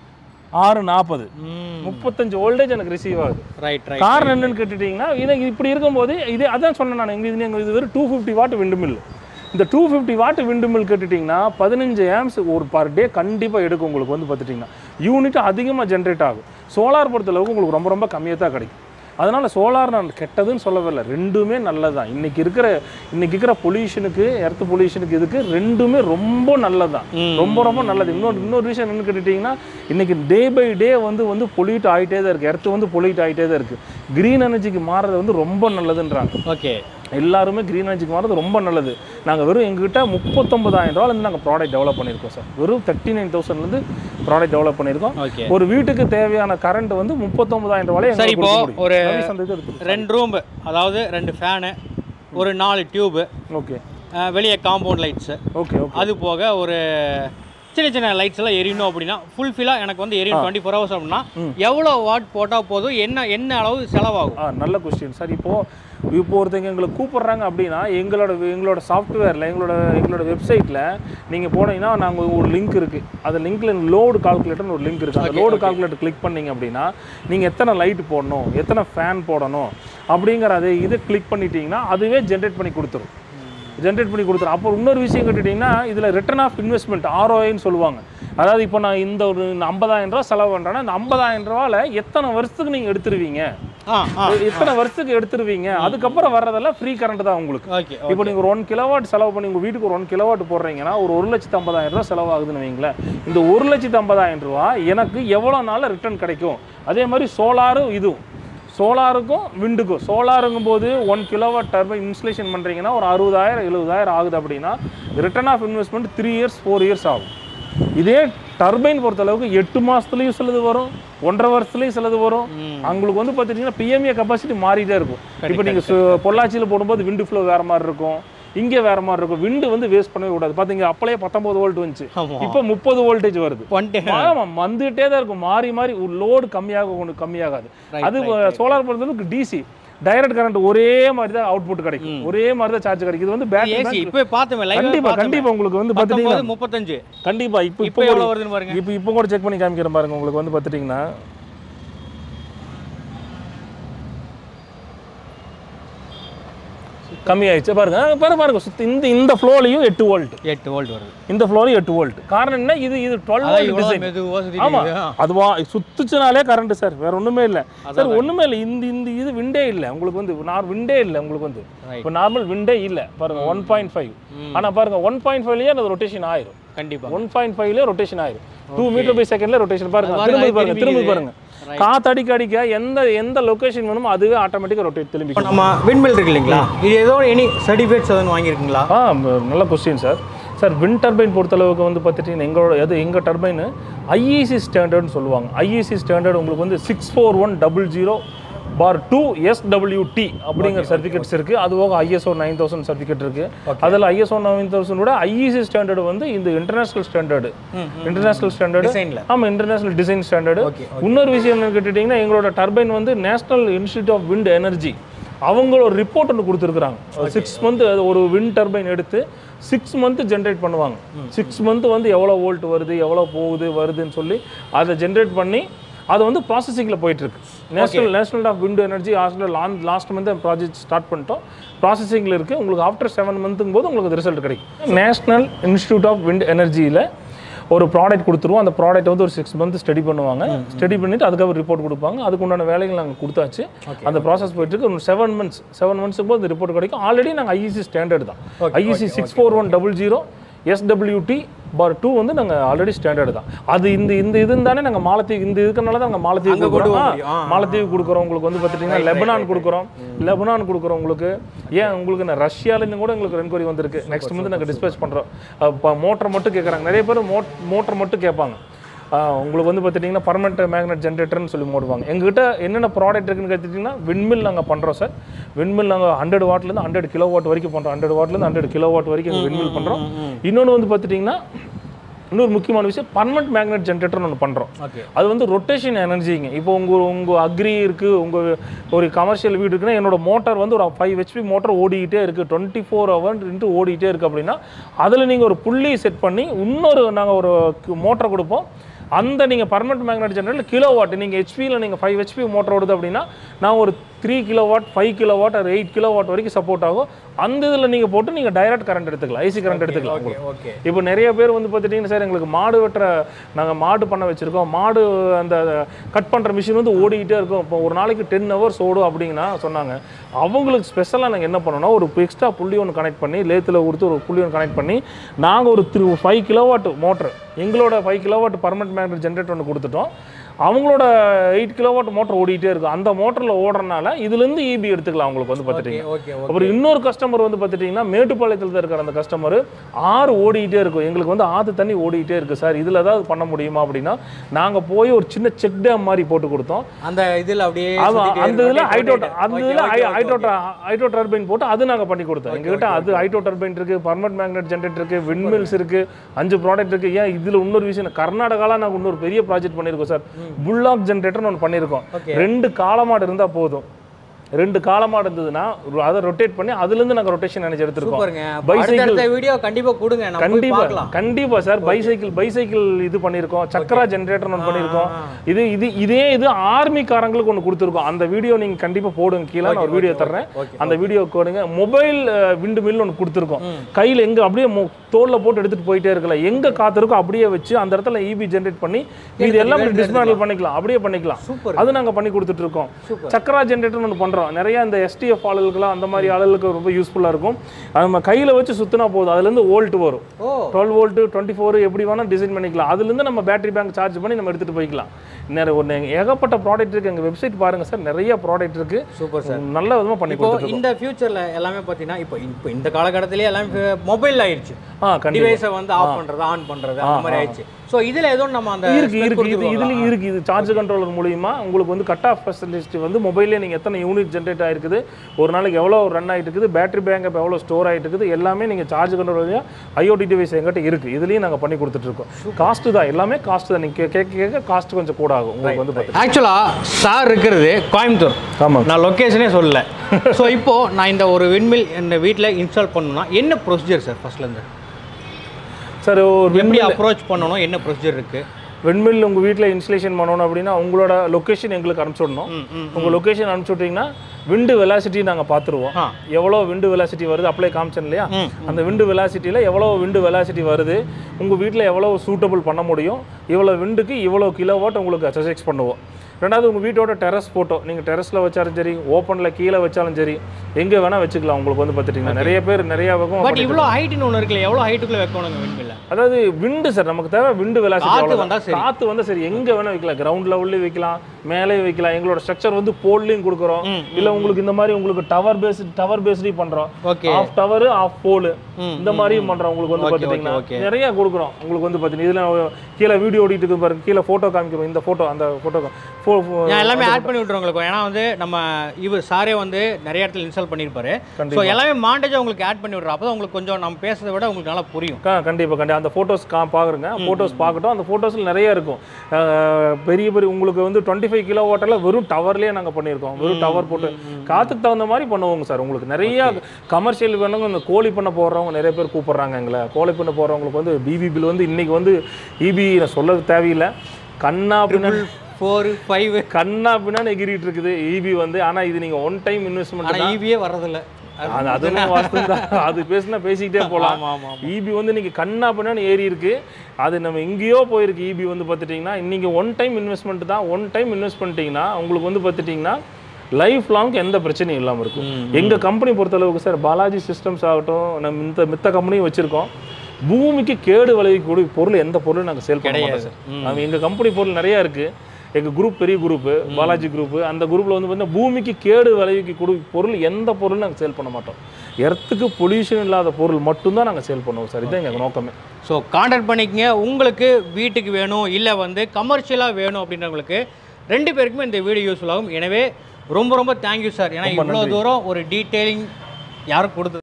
ஆறு நாற்பது ம் முப்பத்தஞ்சு வோல்டேஜ் எனக்கு ரிசீவ் ஆகுது ரைட் ரைட் காரணம் என்னன்னு கேட்டுட்டீங்கன்னா இது இப்படி இருக்கும்போது இது அதான் சொன்னேன் நான் எங்க இது எங்க இது வெறும் two fifty watt windmill இந்த two fifty watt windmill கேட்டுட்டிங்கன்னா பதினஞ்சு ஆம்ஸ் ஒரு பர் டே கண்டிப்பாக எடுக்கும் உங்களுக்கு வந்து பார்த்துட்டிங்கன்னா யூனிட் அதிகமாக ஜென்ரேட் ஆகும் சோலார் பொறுத்தளவுக்கு உங்களுக்கு ரொம்ப ரொம்ப கம்மியாக தான் கிடைக்கும் அதனால் சோலார் நான் கெட்டதுன்னு சொல்லவே இல்லை ரெண்டுமே நல்லது தான் இன்றைக்கி இருக்கிற இன்றைக்கி இருக்கிற பொல்யூஷனுக்கு எர்த் பொல்யூஷனுக்கு இதுக்கு ரெண்டுமே ரொம்ப நல்லது தான் ம். ரொம்ப ரொம்ப நல்லது இன்னொரு இன்னொரு விஷயம் என்னன்னு கேட்டுட்டிங்கன்னா இன்றைக்கி டே பை டே வந்து வந்து பொல்யூட் ஆகிட்டே தான் இருக்குது எர்த்து வந்து பொல்யூட் ஆகிட்டே தான் இருக்குது க்ரீன் எனர்ஜிக்கு மாறுறது வந்து ரொம்ப நல்லதுன்றாங்க ஓகே எல்லாருமே க்ரீன் எனர்ஜிக்கு மாறுறது ரொம்ப நல்லது நாங்கள் வெறும் எங்ககிட்ட முப்பத்தொம்பதாயிரம் ரூபாலேருந்து நாங்கள் ப்ராடக்ட் டெவலப் பண்ணியிருக்கோம் சார் வெறும் தேர்ட்டி நைன் தௌசண்ட்லேருந்து ப்ராடக்ட் டெவலப் பண்ணியிருக்கோம் ஓகே ஒரு வீட்டுக்கு தேவையான கரண்ட் வந்து முப்பத்தொம்பதாயிரம் ரூபாய் சரி, இப்போ ஒரு சந்தை ரெண்டு ரூம் அதாவது ரெண்டு ஃபேனு ஒரு நாலு டியூபு ஓகே வெளியே காம்பவுண்ட் லைட்ஸு ஓகே ஓகே அது போக ஒரு சின்ன சின்ன லைட்ஸ் எல்லாம் எரியணும் அப்படின்னா ஃபுல்ஃபில்லாக எனக்கு வந்து எரியும் டுவெண்ட்டி ஃபோர் ஹவர்ஸ் அப்படின்னா எவ்வளோ வாட் போட்டால் போதும் என்ன என்ன அளவு செலவாகும் ஆ நல்ல கொஸ்டின் சார் இப்போது இப்போ ஒருத்தங்க எங்களை கூப்பிட்றாங்க அப்படின்னா எங்களோட எங்களோட சாஃப்ட்வேரில் எங்களோட எங்களோட வெப்சைட்டில் நீங்கள் போனீங்கன்னா நாங்கள் ஒரு லிங்க் இருக்குது அந்த லிங்க்கில் லோடு கால்குலேட்டர்னு ஒரு லிங்க் இருக்குது அந்த லோடு கால்குலேட்டர் கிளிக் பண்ணீங்க அப்படின்னா நீங்கள் எத்தனை லைட் போடணும் எத்தனை ஃபேன் போடணும் அப்படிங்கிற அதை இதை கிளிக் பண்ணிட்டீங்கன்னா அதுவே ஜென்ரேட் பண்ணி கொடுத்துரும் ஜென்ரேட் பண்ணி கொடுத்துரும் அப்போ இன்னொரு விஷயம் கேட்டுட்டிங்கன்னா இதில் ரிட்டர்ன் ஆஃப் இன்வெஸ்ட்மெண்ட் ஆர்ஓஐன்னு சொல்லுவாங்க அதாவது இப்போ நான் இந்த ஒரு ஐம்பதாயிரம் ரூபா செலவு பண்ணுறேன்னா இந்த ஐம்பதாயிரம் ரூபாவில் எத்தனை வருஷத்துக்கு நீங்கள் எடுத்துருவீங்க ஆ ஆ எத்தனை வருஷத்துக்கு எடுத்துருவீங்க அதுக்கப்புறம் வர்றதெல்லாம் ஃப்ரீ கரண்ட் தான் உங்களுக்கு ஓகே இப்போ நீங்கள் ஒரு ஒன் கிலோவாட் செலவு பண்ணி உங்கள் வீட்டுக்கு ஒரு ஒன் கிலோவாட் போடுறீங்கன்னா ஒரு ஒரு லட்சத்து ஐம்பதாயிரம் ரூபா செலவாகுதுன்னு வைங்களேன் இந்த ஒரு லட்சத்து ஐம்பதாயிரம் ரூபா எனக்கு எவ்வளோ நாளில் ரிட்டர்ன் கிடைக்கும் அதே மாதிரி சோலாரும் இதுவும் சோலாருக்கும் விண்டுக்கும் சோலாருங்கும் போது ஒன் கிலோவாட் டர்பைன் இன்ஸ்டலேஷன் பண்ணுறீங்கன்னா ஒரு அறுபதாயிரம் எழுபதாயிரம் ஆகுது அப்படின்னா return of investment three years four years ஆகும் இதே டர்பைன் பொறுத்தளவுக்கு எட்டு மாதத்துலேயும் சிலது வரும் ஒன்றரை வருஷத்துலேயும் சிலது வரும் அவங்களுக்கு வந்து பார்த்துட்டிங்கன்னா பிஎம்ஏ கெப்பாசிட்டி மாறிட்டே இருக்கும் இப்போ நீங்கள் பொள்ளாச்சியில் போடும்போது விண்டு ஃப்ளோ வேறு மாதிரி இருக்கும் இங்கே வேறு மாதிரி இருக்கும் விண்டு வந்து வேஸ்ட் பண்ணவே கூடாது பார்த்தீங்க அப்பளே பத்தொம்பது வோல்ட் வந்துச்சு ஆமா. இப்போ முப்பது வோல்டேஜ் வருது ஒன்ட்டு ஆமாம் வந்துகிட்டே தான் இருக்கும் மாறி மாறி ஒரு லோடு கம்மியாக ஒன்று கம்மியாகாது Right, அது சோலார் பொறுத்தளவுக்கு டிசி டைரக்ட் கரண்ட் ஒரே மாதிரி தான் அவுட்புட் கிடைக்கும் ஒரே மாதிரி தான் சார்ஜ் கிடைக்கும் இது வந்து ஏசி பேட்டரி இப்போ பார்த்தோமே லைவ் கண்டிப்பா கண்டிப்பா உங்களுக்கு வந்து பார்த்துட்டீங்கன்னா பத்தொன்பது முப்பத்தஞ்சு கண்டிப்பா இப்போ இப்போ இப்போ எவ்வளோ வருதுன்னு பாருங்க இப்போ இப்போ கூட செக் பண்ணி காமிக்கிறேன் பாருங்க உங்களுக்கு வந்து பார்த்துட்டிங்கன்னா கம்மி ஆயிடுச்சு பாருங்க ஆ, பாருங்க பாருங்க சுத்தி இந்த இந்த ஃப்ளோலையும் எட்டு வோல்ட் எட்டு வோல்ட் வருது இந்த ஃப்ளோலையும் எட்டு வோல்ட் காரணம் என்ன இது இது டுவெல் அதான் வோல்ட் இவ்வளோ டிசைன் மெதுவாக சுற்றி ஆமா அதுவா சுத்துச்சுனாலே கரண்ட் சார் வேற ஒண்ணுமே இல்ல சார் ஒண்ணுமே இல்ல இந்த இந்த இது விண்டே இல்ல உங்களுக்கு வந்து நார் விண்டே இல்ல உங்களுக்கு வந்து Right. இப்போ நார்மல் விண்டே இல்ல பாருங்க ஒன் பாயிண்ட் ஃபைவ் ஆனா பாருங்க ஒன் பாயிண்ட் ஃபைவ்லயே அது ரொட்டேஷன் ஆயிரும் கண்டிப்பா ஒன் பாயிண்ட் ஃபைவ்ல ரொட்டேஷன் ஆயிரும் டூ மீட்டர் பை செகண்ட்ல ரொட்டேஷன் பாருங்க அது திரும்ப பாருங்க, பாருங்க திரும்ப திரும்பிக்குது. பாருங்க காத்தடிக்க அடிக்க எந்த எந்த லொகேஷன் வேணுமோ அதுவே ஆட்டோமேட்டிக்கா ரொட்டேட் திரும்பி இப்போ நம்ம விண்மில் இருக்கு இல்லைங்களா இது ஏதோ எனி சர்டிஃபிகேட்ஸ் எதுவும் வாங்கியிருக்குங்களா ஆ ம- நல்ல question sir sir wind turbine பொறுத்தளவுக்கு வந்து பார்த்துட்டீங்கன்னா எங்களோட எது எங்கள் டர்பைன் ஐஇசி ஸ்டாண்டர்ட்னு சொல்லுவாங்க ஐஇசி ஸ்டாண்டர்ட் உங்களுக்கு வந்து six four one double zero bar two SWT அப்படிங்கிற சர்டிஃபிகேட்ஸ் இருக்குது அது போக ஐஎஸ்ஓ நைன் தௌசண்ட் சர்டிஃபிகேட் இருக்குது அதில் ஐஎஸ்ஓ நைன் தௌசண்டோட ஐஇசி ஸ்டாண்டர்டு வந்து இந்த இன்டர்நேஷனல் ஸ்டாண்டர்டு இன்டர்நேஷனல் ஸ்டாண்டர்டு டிசைனில் ஆமாம் இன்டர்நேஷனல் டிசைன் ஸ்டாண்டர்டு Okay, இன்னொரு விஷயம் என்ன கேட்டுட்டிங்கன்னா எங்களோட டர்பைன் வந்து national institute of wind energy அவங்க ஒரு ரிப்போர்ட் ஒன்று கொடுத்துருக்குறாங்க சிக்ஸ் மந்த் ஒரு விண்ட் டர்பைன் எடுத்து சிக்ஸ் மந்த் ஜென்ரேட் பண்ணுவாங்க சிக்ஸ் மந்த் வந்து எவ்வளோ வோல்ட் வருது எவ்வளோ போகுது வருதுன்னு சொல்லி அதை ஜென்ரேட் பண்ணி அது வந்து ப்ராசஸிங்கில் போயிட்டுருக்கு national national of wind energy hostel last month project start பண்ணிட்டோம் ப்ராசஸிங்கில் இருக்குது உங்களுக்கு ஆஃப்டர் செவன் மந்த்துக்கும் போது உங்களுக்கு ரிசல்ட் கிடைக்கும் நேஷனல் இன்ஸ்டியூட் ஆஃப் விண்ட் எனர்ஜியில் ஒரு ப்ராடக்ட் கொடுத்துருவோம் அந்த ப்ராடக்ட் வந்து ஒரு சிக்ஸ் மந்த் ஸ்டடி பண்ணுவாங்க ஸ்டடி பண்ணிட்டு அதுக்கப்புறம் ரிப்போர்ட் கொடுப்பாங்க அதுக்கு உண்டான வேலைகள் நாங்கள் கொடுத்தாச்சு அந்த ப்ராசஸ் போயிட்டு இருக்கு ஒரு செவன் மந்த்ஸ் செவன் மந்த்ஸுக்கு போது ரிப்போர்ட் கிடைக்கும் ஆல்ரெடி நாங்கள் ஐஇசி ஸ்டாண்டர்ட் தான் IEC six four one double zero SWT bar two வந்து நாங்கள் ஆல்ரெடி ஸ்டாண்டர்ட் தான் அது இந்த இந்த இதுன்னு தானே நாங்கள் மாலத்தீவு இந்த இதுக்குனால தான் நாங்கள் மாலத்தீவு அங்க கொண்டு கொடுக்குறோம் போக முடியும். ஆ, ஆ, மாலத்தீவு கொடுக்குறோம் உங்களுக்கு வந்து பார்த்துட்டிங்கன்னா லெபனான் கொடுக்குறோம் லெபனான் கொடுக்குறோம் உங்களுக்கு ஏன் உங்களுக்கு நான் ரஷ்யாலேருந்து கூட எங்களுக்கு என்கொயரி வந்திருக்கு நெக்ஸ்ட் மந்த் நாங்கள் டிஸ்பேச் பண்ணுறோம் இப்போ மோட்டர் மட்டும் கேட்குறாங்க நிறைய பேர் மோட் மோட்டர் மட்டும் கேட்பாங்க ஆ, உங்களுக்கு வந்து பார்த்துட்டிங்கன்னா பர்மனெண்ட் மேக்னெட் ஜென்ரேட்டர்னு சொல்லி போடுவாங்க எங்ககிட்ட என்னென்ன ப்ராடக்ட் இருக்குன்னு கேட்டுட்டிங்கன்னா விண்மில் நாங்கள் பண்ணுறோம் சார் விண்மில் நாங்கள் ஹண்ட்ரட் வாட்லேருந்து ஹண்ட்ரட் கிலோ வாட் வரைக்கும் பண்ணுறோம் ஹண்ட்ரட் வாட்லேருந்து ஹண்ட்ரட் கிலோ வாட் வரைக்கும் எங்கள் விண்மில் பண்ணுறோம் இன்னொன்று வந்து பார்த்துட்டிங்கன்னா இன்னொரு முக்கியமான விஷயம் பர்மனெண்ட் மேக்னெட் ஜென்ரேட்டர்னு ஒன்று பண்ணுறோம் ஓகே அது வந்து ரொட்டேஷன் எனர்ஜிங்க இப்போ உங்கள் உங்கள் அக்ரி இருக்குது உங்கள் ஒரு கமர்ஷியல் வீடு இருக்குன்னா என்னோட மோட்டார் வந்து ஒரு ஃபைவ் ஹெச்பி மோட்டார் ஓடிக்கிட்டே இருக்குது டுவெண்ட்டி ஃபோர் ஹவர் இன்ட்டு ஓடிக்கிட்டே இருக்குது அப்படின்னா அதில் நீங்கள் ஒரு புள்ளி செட் பண்ணி இன்னொரு நாங்கள் ஒரு மோட்டர் கொடுப்போம் அந்த நீங்கள் permanent magnet generator kilo watt நீங்கள் ஹெச்பியில் நீங்கள் ஃபைவ் ஹெச்பி மோட்டர் ஓடுது அப்படின்னா நான் ஒரு three kilo watt five kilo watt ஒரு எயிட் கிலோ வாட் வரைக்கும் சப்போர்ட் ஆகும் அந்த இதில் நீங்கள் போட்டு நீங்கள் டைரக்ட் கரண்ட் எடுத்துக்கலாம் ஐசி கரண்ட் எடுத்துக்கலாம் ஓகே ஓகே இப்போ நிறைய பேர் வந்து பார்த்துட்டிங்கன்னா சார் எங்களுக்கு மாடு வெட்டுற நாங்கள் மாடு பண்ண வச்சுருக்கோம் மாடு அந்த கட் பண்ணுற மிஷின் வந்து ஓடிக்கிட்டே இருக்கும் இப்போ ஒரு நாளைக்கு டென் ஹவர்ஸ் ஓடும் அப்படிங்கன்னா சொன்னாங்க அவங்களுக்கு ஸ்பெஷலாக நாங்கள் என்ன பண்ணோம்னா ஒரு எக்ஸ்ட்ரா புள்ளி ஒன்று கனெக்ட் பண்ணி லேத்தில் கொடுத்து ஒரு புள்ளி ஒன்று கனெக்ட் பண்ணி நாங்கள் ஒரு த்ரீ ஃபைவ் கிலோவாட் மோட்டர் எங்களோட five kilowatt permanent magnet generator ஒன்று கொடுத்துட்டோம் அவங்களோட எயிட் கிலோவாட் மோட்டர் ஓடிட்டே இருக்கும் அந்த மோட்டரில் ஓடுறனால இதுலேருந்து இபி எடுத்துக்கலாம் அவங்களுக்கு வந்து பார்த்துட்டிங்கன்னா ஓகே ஓகே அப்புறம் இன்னொரு கஸ்டமர் வந்து பார்த்துட்டிங்கன்னா மேட்டுப்பாளையத்தில் இருக்கிற அந்த கஸ்டமர் ஆறு ஓடிக்கிட்டே இருக்கும் எங்களுக்கு வந்து ஆற்று தண்ணி ஓடிக்கிட்டே இருக்குது சார் இதில் ஏதாவது பண்ண முடியுமா அப்படின்னா நாங்கள் போய் ஒரு சின்ன செக் டேம் மாதிரி போட்டு கொடுத்தோம் அந்த இதில் அப்படியே அது சுத்திட்டே அந்த இதில் rotate, ஹைட்ரோ rotate. அந்த Okay, இதில் okay, okay, hydro okay. Hydro turbine போட்டு அது நாங்கள் பண்ணி கொடுத்தோம் எங்ககிட்ட அது ஹைட்ரோ டர்பைன் இருக்கு பர்மனன்ட் மேக்னெட் ஜென்ரேட்டர் இருக்கு விண்மில்ஸ் இருக்கு அஞ்சு ப்ராடக்ட் இருக்கு ஏன் இதுல இன்னொரு விஷயம் கர்நாடகால நாங்கள் இன்னொரு பெரிய ப்ராஜெக்ட் பண்ணியிருக்கோம் சார் புல்லாக் ஜென்ரேட்டர்னு ஒன்று பண்ணியிருக்கோம் Okay. ரெண்டு காலமாடு இருந்தா போதும் ரெண்டு காலமாடு இருந்ததுன்னா ஒரு- அதை ரொட்டேட் பண்ணி அதுலேருந்து நாங்கள் ரொட்டேஷன் நினைச்சு எடுத்திருக்கோம் சூப்பருங்க Bicycle- அடுத்த வீடியோ கண்டிப்பா கொடுங்க நம்ம போய் கண்டிப்பா பார்க்கலாம் கண்டிப்பா சார் பைசைக்கிள் பைசைக்கிள் இது பண்ணியிருக்கோம் சக்கரா ஜென்ரேட்டர் ஒன்று பண்ணியிருக்கோம் இது இது இதே இது ஆர்மிக்காரங்களுக்கு ஒன்று கொடுத்துருக்கோம் அந்த வீடியோ நீங்க கண்டிப்பா போடுங்க கீழே நான் ஒரு வீடியோ தர்றேன் okay, அந்த வீடியோ போடுங்க மொபைல் விண்டு மில் ஒன்று கொடுத்துருக்கோம் கையில் எங்க அப்படியே மொ- தோல்ல போட்டு எடுத்துட்டு போயிட்டே இருக்கல எங்க காத்து இருக்கோ அப்படியே வச்சு அந்த இடத்துல இபி ஜென்ரேட் பண்ணி இது எல்லாம் டிஸ்மேண்டில் பண்ணிக்கலாம் அப்படியே பண்ணிக்கலாம் சூப்பர் அது நாங்க பண்ணி கொடுத்துட்டு இருக்கோம் சூப்பர் சக்கரா ஜென்ரேட்டர்னு ஒன்று பண்ணுறோம் நிறைய இந்த எஸ்டிஎஃப் ஆளுகளுக்குலாம் அந்த மாதிரி ஆளுகளுக்கு ரொம்ப யூஸ்ஃபுல்லாக இருக்கும் அது நம்ம கையில் வச்சு சுற்றினா போதும் அதுலேருந்து வோல்ட் வரும் ஓ டுவெல் வோல்ட்டு டுவெண்ட்டி ஃபோர் எப்படி வேணால் டிசைன் பண்ணிக்கலாம் அதுலேருந்து நம்ம பேட்டரி பேங்க் சார்ஜ் பண்ணி நம்ம எடுத்துகிட்டு போய்க்கலாம் நிறைய ஒரு ஏகப்பட்ட ப்ராடக்ட் இருக்குது எங்கள் வெப்சைட் பாருங்கள் சார் நிறைய ப்ராடக்ட் இருக்குது சூப்பர் சார் நல்ல விதமாக பண்ணி இப்போ கொடுத்துருக்கோம் இந்த ஃபியூச்சர்ல எல்லாமே பார்த்தீங்கன்னா இப்போ இப்போ இந்த காலகட்டத்திலே எல்லாமே மொபைல் ஆயிடுச்சு ஆ கண்டிப்பாக டிவைஸை வந்து ஆஃப் பண்றது ஆன் பண்றது அந்த மாதிரி ஆயிடுச்சு ஸோ இதுல ஏதோ நம்ம அந்த இருக்கு spec இருக்கு இது கொடுத்துருவோங்களா? இதுலயும் இருக்கு இது சார்ஜ் கண்ட்ரோலர் மூலியமா உங்களுக்கு வந்து கட் ஆஃப் ஃபெசிலிட்டி வந்து மொபைல்லே நீங்க எத்தனை யூனிட் ஜென்ரேட் ஆயிருக்குது ஒரு நாளைக்கு எவ்வளோ ரன் ஆயிட்டு இருக்குது பேட்டரி பேக்கப் எவ்வளோ ஸ்டோர் ஆயிட்டு இருக்குது எல்லாமே நீங்க சார்ஜ் கண்ட்ரோல் வழியா ஐஓடி டிவைஸ் எங்கிட்ட இருக்கு இதுலயும் நாங்க பண்ணி கொடுத்துட்டு இருக்கோம் காஸ்ட் தான் எல்லாமே காஸ்ட் தான் நீங்க கேட்க கேட்க காஸ்ட் கொஞ்சம் கூட ஆகும் உங்களுக்கு வந்து பார்த்தீங்கன்னா ஆக்சுவலா சார் இருக்கிறது கோயம்புத்தூர் ஆமாம் நான் லொக்கேஷனே சொல்லல ஸோ இப்போ நான் இந்த ஒரு விண்மில் இந்த வீட்டில் இன்ஸ்டால் பண்ணணும்னா என்ன ப்ரொசீஜர் சார் ஃபர்ஸ்ட்ல இருந்து சார் ஒரு எப்படி அப்ரோச் பண்ணணும் என்ன ப்ரொசீஜர் இருக்கு வெண்மில் உங்கள் வீட்டில் இன்ஸ்டலேஷன் பண்ணணும் அப்படின்னா உங்களோட லொக்கேஷன் எங்களுக்கு அனுப்பிச்சு விடணும் ம், ம். உங்கள் லொக்கேஷன் அனுப்பிச்சு விட்டீங்கன்னா விண்டு வெலாசிட்டி நாங்கள் பார்த்துருவோம் ஆ. எவ்வளோ விண்டு வெலாசிட்டி வருது அப்ளை காமிச்சேன் இல்லையா ம், அந்த விண்டு வெலாசிட்டியில் எவ்வளோ விண்டு வெலாசிட்டி வருது உங்கள் வீட்டில் எவ்வளோ சூட்டபிள் பண்ண முடியும் இவ்வளோ விண்டுக்கு இவ்வளோ கிலோவாட் உங்களுக்கு சஜெக்ட் பண்ணுவோம் ரெண்டாவது உங்கள் வீட்டோட டெரஸ் ஃபோட்டோ நீங்கள் டெரஸில் வச்சாலும் சரி ஓப்பனில் கீழே வச்சாலும் சரி எங்கே வேணால் வச்சுக்கலாம் உங்களுக்கு வந்து பார்த்துட்டிங்கன்னா நிறைய பேர் நிறைய பக்கம் பட் இவ்வளோ ஹைட்னு ஒன்று இருக்குல்ல எவ்வளோ ஹைட்டுக்குள்ள வைக்கணுங்க விண்மில்ல அதாவது விண்டு சார் நமக்கு தேவை விண்டு காத்து வெலாசிட்டி வந்தா சரி. காத்து வந்தா சரி எங்க வேணா வைக்கலாம் கிரவுண்ட் லெவல்லையும் வைக்கலாம் மேலே வைக்கலாம் எங்களோட ஸ்ட்ரக்சர் வந்து போல்லையும் கொடுக்குறோம் ம், இல்ல உங்களுக்கு இந்த மாதிரி உங்களுக்கு டவர் பேஸ் டவர் பேஸ்லையும் பண்றோம் okay of tower of pole ம், இந்த மாதிரியும் பண்றோம் உங்களுக்கு வந்து Okay, okay, பார்த்துட்டீங்கன்னா okay. நிறைய கொடுக்குறோம் உங்களுக்கு வந்து பார்த்தீங்கன்னா இதுல கீழே வீடியோ ஓடிட்டு இருக்கு பாருங்க கீழே போட்டோ காமிக்கிறோம் இந்த போட்டோ அந்த போட்டோ நான் எல்லாமே ஆட் பண்ணி விட்ருவோம் உங்களுக்கு ஏன்னா வந்து நம்ம இவர் சாரே வந்து நிறைய இடத்துல இன்ஸ்டால் பண்ணியிருப்பாரு ஸோ கண்டிப்பா. எல்லாமே மாண்டேஜ் உங்களுக்கு ஆட் பண்ணி விட்றோம் அப்போ உங்களுக்கு கொஞ்சம் நம்ம பேசுறதை விட உங்களுக்கு நல்லா புரியும் கா கண்டிப்பாக கண்டிப்பாக அந்த ஃபோட்டோஸ் கா பார்க்குறேங்க ஃபோட்டோஸ் பார்க்கட்டும் அந்த ஃபோட்டோஸில் நிறைய இருக்கும் அஹ் பெரிய பெரிய உங்களுக்கு வந்து டுவெண்ட்டி ஃபைவ் கிலோ வாட்டில் வெறும் டவர்லேயே நாங்கள் பண்ணியிருக்கோம் வெறும் டவர் போட்டு காற்றுக்கு தகுந்த மாதிரி பண்ணுவோங்க சார் உங்களுக்கு நிறைய கமர்ஷியல் வேணுங்க இந்த கோழி பண்ண போடுறவங்க நிறைய பேர் கூப்பிட்றாங்க எங்களை கோழி பண்ண போடுறவங்களுக்கு வந்து பிபி பில் வந்து இன்னைக்கு வந்து இபி நான் சொல்ல தேவையில்லை கண்ணா அப்படின்னா ஃபோர் ஃபைவ் கண்ணா பின்னான்னு எகிரிட்டு இருக்குது இபி வந்து ஆனால் இது நீங்கள் ஒன் டைம் இன்வெஸ்ட்மெண்ட் ஆனால் ஈவியே வர்றதில்ல அது அதுவும் வாஸ்தவம் தான் அது பேசினா பேசிக்கிட்டே போகலாம் ஆமா ஆமா இபி வந்து இன்னைக்கு கண்ணா பின்னான்னு ஏறி இருக்கு அது நம்ம எங்கேயோ போயிருக்கு இபி வந்து பார்த்துட்டிங்கன்னா இன்னைக்கு ஒன் டைம் இன்வெஸ்ட்மெண்ட் தான் ஒன் டைம் இன்வெஸ்ட் பண்ணிட்டீங்கன்னா உங்களுக்கு வந்து பார்த்துட்டிங்கன்னா லைஃப் லாங் எந்த பிரச்சனையும் இல்லாமல் இருக்கும் எங்கள் கம்பெனி பொறுத்தளவுக்கு சார் பாலாஜி சிஸ்டம்ஸ் ஆகட்டும் நம்ம இந்த மித்த கம்பெனியும் வச்சுருக்கோம் பூமிக்கு கேடு விளைவிக்கக்கூடிய பொருள் எந்த பொருளும் நாங்கள் சேல் பண்ண மாட்டோம் சார் நம்ம எங்கள் கம்பெனி பொருள் நிறையா இருக்குது எங்கள் குரூப் பெரிய குரூப்பு பாலாஜி குரூப்பு அந்த குரூப்பில் வந்து பார்த்தீங்கன்னா பூமிக்கு கேடு விளைவிக்கக்கூடிய பொருள் எந்த பொருளும் நாங்கள் சேல் பண்ண மாட்டோம் எர்த்துக்கு பொல்யூஷன் இல்லாத பொருள் மட்டும்தான் நாங்கள் சேல் பண்ணுவோம் சார் இதுதான் எங்கள் நோக்கமே ஸோ கான்டாக்ட் பண்ணிக்கங்க உங்களுக்கு வீட்டுக்கு வேணும் இல்லை வந்து கமர்ஷியலாக வேணும் அப்படின்றவங்களுக்கு ரெண்டு பேருக்குமே இந்த வீடியோ யூஸ்ஃபுல் ஆகும் எனவே ரொம்ப ரொம்ப தேங்க்யூ சார் ஏன்னா இவ்வளோ தூரம் ஒரு டீட்டெயிலிங் யாரும் கொடுத்து